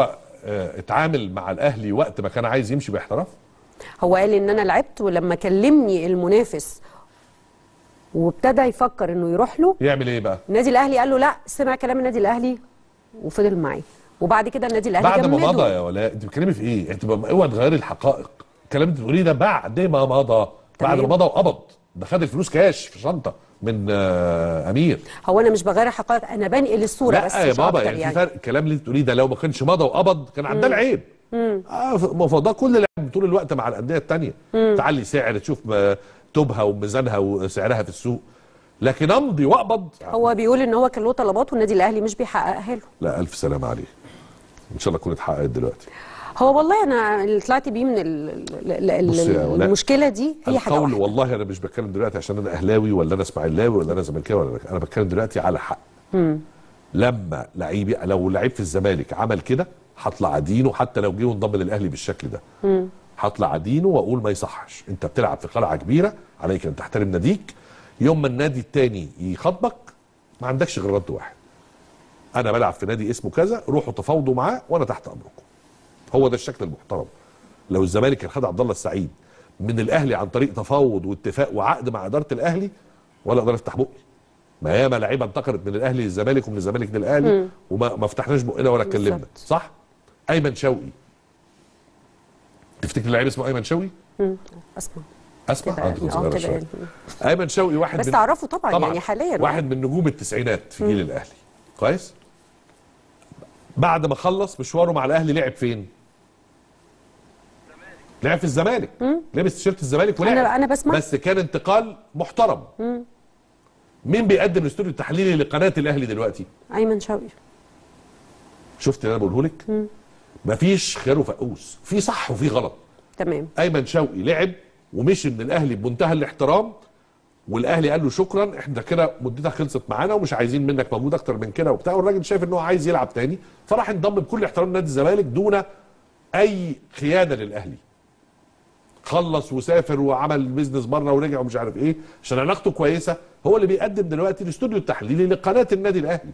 آه، اتعامل مع الاهلي وقت ما كان عايز يمشي باحتراف
هو قال ان انا لعبت ولما كلمني المنافس وابتدى يفكر انه يروح له
يعمل ايه بقى
النادي الاهلي قال له لا سمع كلام النادي الاهلي وفضل معاه وبعد كده النادي الاهلي
بعد ما
جمده.
مضى يا ولاء انت بتتكلمي في ايه انت ب- اوعى تغيري الحقائق الكلام اللي بتقوليه ده بعد ما مضى بعد ما
تمام.
مضى وقبض ده خد الفلوس كاش في شنطه من آه، امير
هو انا مش بغير حقائق انا بنقل الصوره بس
لا يا
مش
بابا
أكتر
يعني, في فرق الكلام اللي انت بتقوليه ده لو ما كانش مضى وقبض كان عندها العيب اه ف- ما هو ده كل لعب طول الوقت مع الانديه الثانيه تعلي سعر تشوف ما- توبها وميزانها وسعرها في السوق لكن امضي واقبض
هو بيقول ان هو كان له طلبات والنادي الاهلي مش بيحققها له
لا الف سلامه عليه ان شاء الله تكون اتحققت دلوقتي
هو والله انا اللي طلعت بيه من ال ال ال
بصي يا ولاء،
المشكله دي هي حاجه
القول
واحده
والله انا مش بتكلم دلوقتي عشان انا اهلاوي ولا انا اسماعيلاوي ولا انا زملكاوي ولا انا بتكلم دلوقتي على حق لما لعيب لو لعيب في الزمالك عمل كده هطلع ادينه حتى لو جه وانضم للاهلي بالشكل ده هطلع ادينه واقول ما يصحش انت بتلعب في قلعه كبيره عليك ان تحترم ناديك يوم ما النادي التاني يخاطبك ما عندكش غير رد واحد انا بلعب في نادي اسمه كذا روحوا تفاوضوا معاه وانا تحت امركم هو ده الشكل المحترم لو الزمالك كان خد عبد الله السعيد من الاهلي عن طريق تفاوض واتفاق وعقد مع اداره الاهلي ولا اقدر افتح بقي ما ياما لعيبه انتقلت من الاهلي للزمالك ومن الزمالك للاهلي وما ما فتحناش بقنا ولا اتكلمنا
بالظبط.
صح ايمن شوقي تفتكر لعيب اسمه ايمن شوقي
اسمع
اسمع
كده
آه، أنت كنت
يعني، اه
صغيرة
كده
شوية.
يعني.
ايمن شوقي واحد
بس
من
تعرفه طبعا, يعني حاليا
واحد من نجوم التسعينات في جيل الاهلي كويس بعد ما خلص مشواره مع الاهلي لعب فين لعب في الزمالك لبس تيشيرت الزمالك ولعب
أنا- أنا بسمع.
بس كان انتقال محترم مين بيقدم الاستوديو التحليلي لقناه الاهلي دلوقتي
ايمن شوقي
شفت اللي انا بقوله لك مفيش خير وفقوس في صح وفي غلط
تمام
ايمن شوقي لعب ومشي من الاهلي بمنتهى الاحترام والاهلي قال له شكرا احنا كده مدتك خلصت معانا ومش عايزين منك مجهود اكتر من كده وبتاع والراجل شايف ان هو عايز يلعب تاني فراح انضم بكل احترام نادي الزمالك دون اي خيانه للاهلي خلص وسافر وعمل بيزنس بره ورجع ومش عارف ايه عشان علاقته كويسه هو اللي بيقدم دلوقتي الاستوديو التحليلي لقناه النادي الاهلي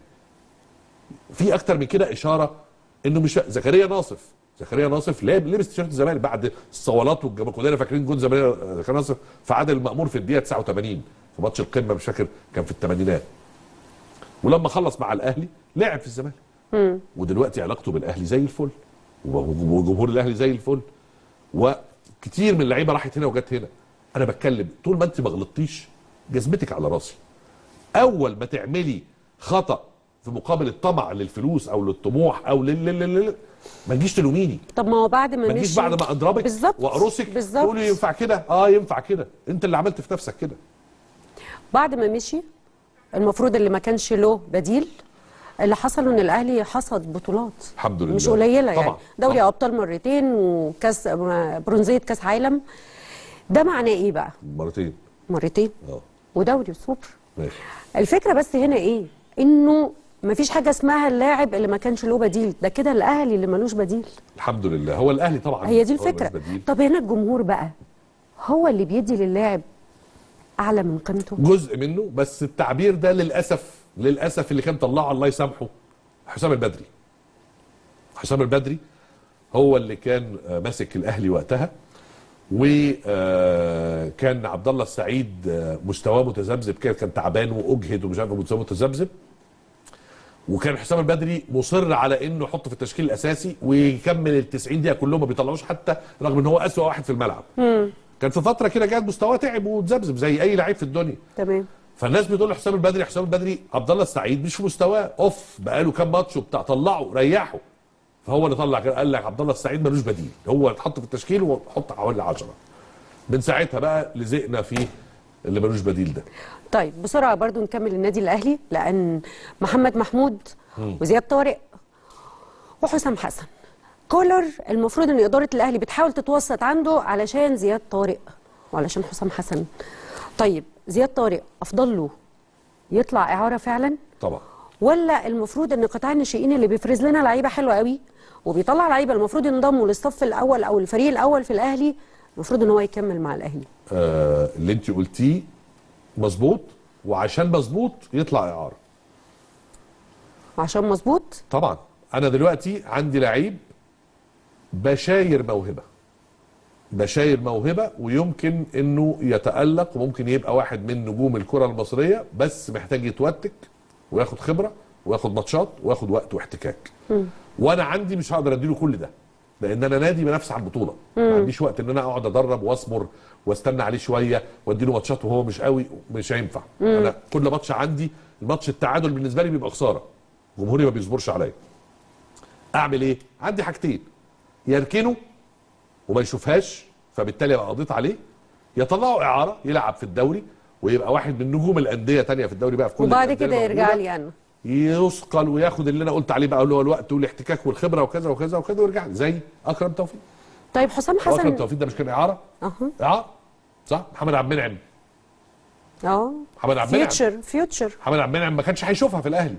في اكتر من كده اشاره انه مش زكريا ناصف زكريا ناصف لعب لبس تيشيرت الزمالك بعد الصولات والجما كلنا فاكرين جون زكريا زكريا ناصف في عادل المأمور في الدقيقه 89 في ماتش القمه مش فاكر كان في الثمانينات ولما خلص مع الاهلي لعب في الزمالك ودلوقتي علاقته بالاهلي زي الفل وجمهور الاهلي زي الفل وكتير من اللعيبه راحت هنا وجت هنا انا بتكلم طول ما انت ما غلطتيش جزمتك على راسي اول ما تعملي خطا في مقابل الطمع للفلوس او للطموح او لل لل- لل- ما تجيش تلوميني
طب ما هو بعد ما
ما تجيش
مشي
بعد ما اضربك
بالظبط
واقرصك
بالظبط
تقولي ينفع كده اه ينفع كده انت اللي عملت في نفسك كده
بعد ما مشي المفروض اللي ما كانش له بديل اللي حصل ان الاهلي حصد بطولات
الحمد لله
مش قليله يعني
طبعا
دوري
طبعا.
ابطال مرتين وكاس برونزيه كاس عالم ده معناه ايه بقى
مرتين
مرتين
اه
ودوري سوبر
ماشي
الفكره بس هنا ايه انه ما فيش حاجه اسمها اللاعب اللي ما كانش له بديل ده كده الاهلي اللي ملوش بديل
الحمد لله هو الاهلي طبعا
هي دي
هو اللي
الفكره
ملوش بديل.
طب هنا الجمهور بقى هو اللي بيدي للاعب اعلى من قيمته
جزء منه بس التعبير ده للاسف للاسف اللي كان طلعه الله يسامحه حسام البدري حسام البدري هو اللي كان آه، ماسك الاهلي وقتها وكان عبد الله السعيد آه، مستواه متذبذب كده كان تعبان واجهد ومش عارف مستواه متذبذب وكان حسام البدري مصر على انه يحطه في التشكيل الاساسي ويكمل ال 90 دقيقه كلهم ما بيطلعوش حتى رغم ان هو اسوأ واحد في الملعب كان في فتره كده جات مستواه تعب وتذبذب زي اي لعيب في الدنيا
تمام
فالناس بتقول لحسام البدري حسام البدري عبد الله السعيد مش في مستواه اوف بقاله كام ماتش وبتاع طلعه ريحه فهو اللي طلع كده قال لك عبد الله السعيد ملوش بديل هو اتحط في التشكيل وحط حوالي 10 من ساعتها بقى لزقنا في اللي ملوش بديل ده
طيب بسرعه برضو نكمل النادي الاهلي لان محمد محمود وزياد طارق وحسام حسن كولر المفروض ان اداره الاهلي بتحاول تتوسط عنده علشان زياد طارق وعلشان حسام حسن طيب زياد طارق افضل له يطلع اعاره فعلا
طبعا
ولا المفروض ان قطاع الناشئين اللي بيفرز لنا لعيبه حلوه قوي وبيطلع لعيبه المفروض ينضموا للصف الاول او الفريق الاول في الاهلي المفروض ان هو يكمل مع الاهلي
آه اللي انت قلتيه مظبوط وعشان مظبوط يطلع اعاره
عشان مظبوط
طبعا انا دلوقتي عندي لعيب بشاير موهبه بشاير موهبه ويمكن انه يتالق وممكن يبقى واحد من نجوم الكره المصريه بس محتاج يتوتك وياخد خبره وياخد ماتشات وياخد وقت واحتكاك وانا عندي مش هقدر اديله كل ده لان انا نادي بنفس على البطوله ما عنديش وقت ان انا اقعد ادرب واصبر واستنى عليه شويه واديله ماتشات وهو مش قوي مش هينفع انا كل ماتش عندي الماتش التعادل بالنسبه لي بيبقى خساره جمهوري ما بيصبرش عليا اعمل ايه عندي حاجتين يركنه وما يشوفهاش فبالتالي ابقى قضيت عليه يطلعه اعاره يلعب في الدوري ويبقى واحد من نجوم الانديه تانية في الدوري بقى في كل
وبعد
الأندية
كده يرجع
الموجودة.
لي انا
يثقل وياخد اللي انا قلت عليه بقى اللي هو الوقت والاحتكاك والخبره وكذا وكذا وكذا ويرجع لي زي اكرم توفيق
طيب حسام
هو اكرم
حسن
توفيق ده مش كان اعاره؟
اها
اعاره صح؟ محمد عبد المنعم
اه
محمد عبد المنعم
فيوتشر فيوتشر
محمد عبد المنعم ما كانش هيشوفها في الاهلي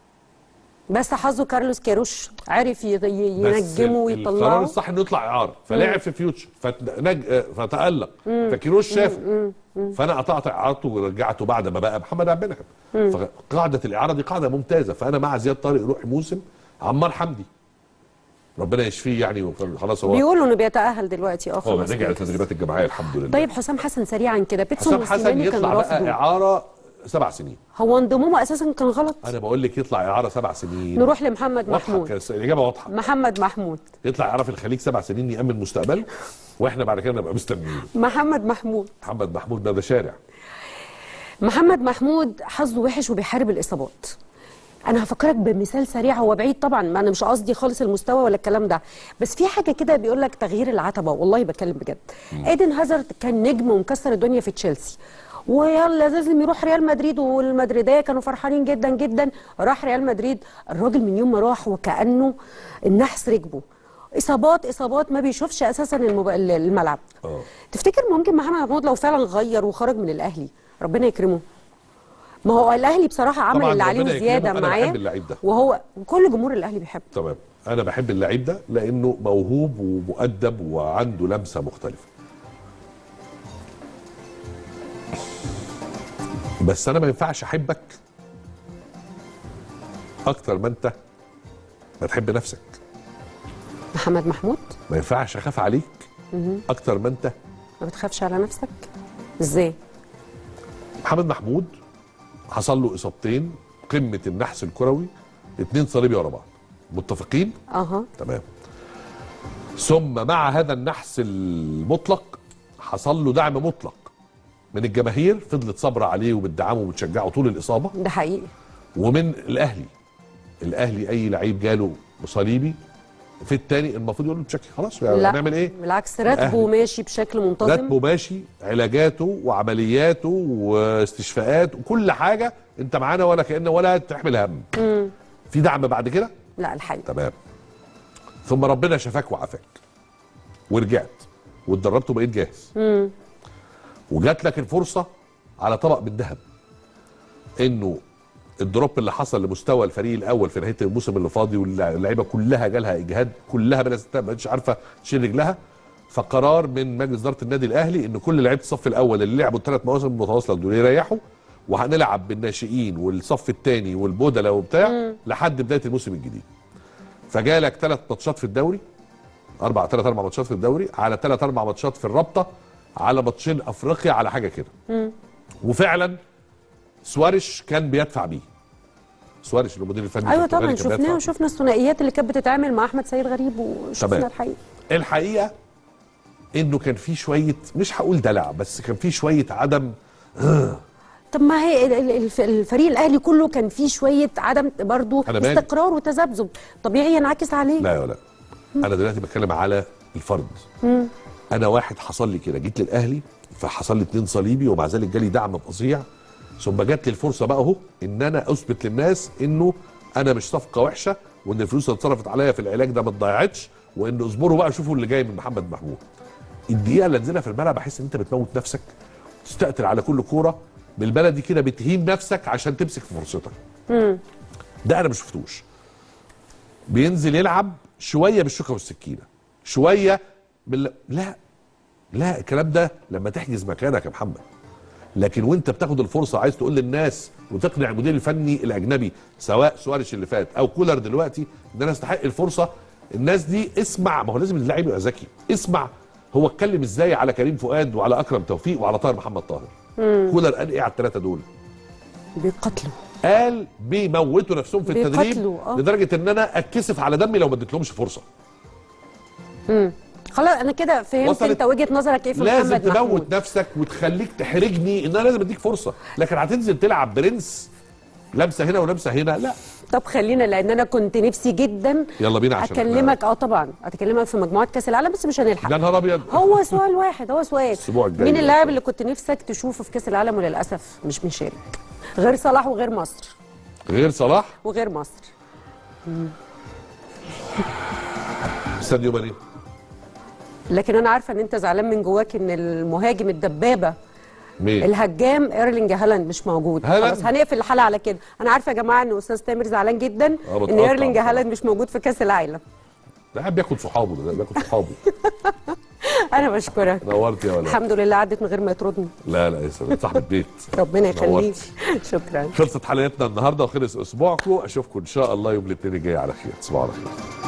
بس حظه كارلوس كيروش عرف ي- ي-
بس
ينجمه
ال- القرار
ويطلعه
الصح انه يطلع اعاره فلعب في فيوتشر فتنج... آه، فتالق فكيروش شافه فانا قطعت اعارته ورجعته بعد ما بقى محمد عبد المنعم فقاعده الاعاره دي قاعده ممتازه فانا مع زياد طارق روحي موسم عمار حمدي ربنا يشفيه يعني خلاص هو
بيقولوا انه بيتاهل دلوقتي اه
هو
خلاص
رجع للتدريبات الجماعيه الحمد لله
طيب حسام حسن سريعا كده بيتسو
حسام حسن
موسيماني كان
يطلع بقى
رافضه
اعاره سبع سنين
هو انضمامه اساسا كان غلط
انا بقول لك يطلع اعاره سبع سنين
نروح لمحمد
واضحه
محمود
كانت الاجابه واضحه
محمد محمود
يطلع اعاره في الخليج سبع سنين يامن مستقبله واحنا بعد كده نبقى مستنيين
محمد محمود
محمد محمود ده شارع
محمد محمود حظه وحش وبيحارب الاصابات انا هفكرك بمثال سريع هو بعيد طبعا ما انا مش قصدي خالص المستوى ولا الكلام ده بس في حاجه كده بيقول لك تغيير العتبه والله بتكلم بجد ايدن هازارد كان نجم ومكسر الدنيا في تشيلسي ويلا لازم يروح ريال مدريد والمدريديه كانوا فرحانين جدا جدا راح ريال مدريد الراجل من يوم ما راح وكانه النحس ركبه اصابات اصابات ما بيشوفش اساسا المب... الملعب
اه
تفتكر ممكن محمد محمود لو فعلا غير وخرج من الاهلي ربنا يكرمه ما هو الاهلي بصراحه عمل
طبعاً
اللي عليه
ربنا
وزياده
يكرمه، أنا
معاه
بحب اللعيب ده.
وهو كل جمهور الاهلي بيحبه
تمام انا بحب اللعيب ده لانه موهوب ومؤدب وعنده لمسه مختلفه بس انا ما ينفعش احبك اكتر ما انت ما تحب نفسك
محمد محمود
ما ينفعش اخاف عليك اكتر ما انت
ما بتخافش على نفسك ازاي
محمد محمود حصل له اصابتين قمه النحس الكروي اتنين صليبي ورا بعض متفقين
اها
تمام ثم مع هذا النحس المطلق حصل له دعم مطلق من الجماهير فضلت صابره عليه وبتدعمه وبتشجعه طول الاصابه
ده حقيقي
ومن الاهلي الاهلي اي لعيب جاله صليبي في الثاني المفروض يقول له تشكي خلاص يعني
لا
هنعمل ايه؟
بالعكس راتبه
الأهلي.
ماشي بشكل منتظم
راتبه ماشي علاجاته وعملياته واستشفاءات وكل حاجه انت معانا ولا كان ولا تحمل هم في دعم بعد كده
لا الحقيقه
تمام ثم ربنا شفاك وعافاك ورجعت واتدربت وبقيت جاهز وجات لك الفرصه على طبق من ذهب انه الدروب اللي حصل لمستوى الفريق الاول في نهايه الموسم اللي فاضي واللعيبه كلها جالها اجهاد كلها بلا استثناء ما بقتش عارفه تشيل رجلها فقرار من مجلس اداره النادي الاهلي ان كل لعيبه الصف الاول اللي لعبوا الثلاث مواسم المتواصله دول يريحوا وهنلعب بالناشئين والصف الثاني والبودله وبتاع لحد بدايه الموسم الجديد فجالك ثلاث ماتشات في الدوري اربع ثلاث اربع ماتشات في الدوري على ثلاث اربع ماتشات في الرابطه على ماتشين افريقيا على حاجه كده وفعلا سواريش كان بيدفع بيه سواريش المدير الفني
ايوه
البرتغالي
طبعا
كان بيدفع
شفناه
بيه.
وشفنا الثنائيات اللي كانت بتتعمل مع احمد سيد غريب وشفنا
تمام.
الحقيقه
الحقيقه انه كان في شويه مش هقول دلع بس كان في شويه عدم
طب ما هي ال- ال- الف- الفريق الاهلي كله كان فيه شويه عدم برضو
أنا مالي.
استقرار وتذبذب طبيعي ينعكس عليه
لا ولا انا دلوقتي بتكلم على الفرد انا واحد حصل لي كده جيت للاهلي فحصل لي اتنين صليبي ومع ذلك جالي دعم فظيع ثم جات لي الفرصه بقى اهو ان انا اثبت للناس انه انا مش صفقه وحشه وان الفلوس اللي اتصرفت عليا في العلاج ده ما اتضيعتش وان اصبروا بقى شوفوا اللي جاي من محمد محمود الدقيقه اللي انزلها في الملعب احس ان انت بتموت نفسك تستقتل على كل كوره بالبلدي كده بتهين نفسك عشان تمسك في فرصتك ده انا ما شفتوش بينزل يلعب شويه بالشوكه والسكينه شويه بال... لا لا الكلام ده لما تحجز مكانك يا محمد لكن وانت بتاخد الفرصه عايز تقول للناس وتقنع المدير الفني الاجنبي سواء سواريش اللي فات او كولر دلوقتي ان انا استحق الفرصه الناس دي اسمع ما هو لازم اللاعب يبقى ذكي اسمع هو اتكلم ازاي على كريم فؤاد وعلى اكرم توفيق وعلى طاهر محمد طاهر كولر قال ايه على الثلاثه دول
بيقتلوا
قال بيموتوا نفسهم في التدريب
بيقتلوا، آه.
لدرجه ان انا اتكسف على دمي لو ما اديتلهمش فرصه
خلاص انا كده فهمت
وصلت.
انت وجهه نظرك ايه في
لازم
محمد
تموت
محمود
نفسك وتخليك تحرجني ان انا لازم اديك فرصه لكن هتنزل تلعب برنس لمسه هنا ولمسه هنا لا
طب خلينا لان انا كنت نفسي جدا
يلا بينا عشان
اكلمك اه طبعا اكلمك في مجموعه كاس العالم بس مش هنلحق
يا نهار ابيض
هو سؤال واحد هو سؤال
الأسبوع الجاي
مين
بقى.
اللاعب اللي كنت نفسك تشوفه في كاس العالم وللاسف مش مشارك غير صلاح وغير مصر
غير صلاح
وغير مصر
ساديو ماني
لكن انا عارفه ان انت زعلان من جواك ان المهاجم الدبابه
مين
الهجام ايرلينج هالاند مش موجود
هالاند؟
خلاص هنقفل الحلقه على كده انا عارفه يا جماعه ان استاذ تامر زعلان جدا
آه،
ان
بتقطع
ايرلينج
بصراحة.
هالاند مش موجود في كاس العالم
ده قاعد بياخد صحابه ده بياخد صحابه
انا بشكرك
نورت يا ولد
الحمد لله عدت من غير ما يطردني
لا لا يا سلام صاحب البيت
ربنا يخليك
نورت.
شكرا
خلصت حلقتنا النهارده وخلص اسبوعكم اشوفكم ان شاء الله يوم الاثنين الجاي على خير تصبحوا على خير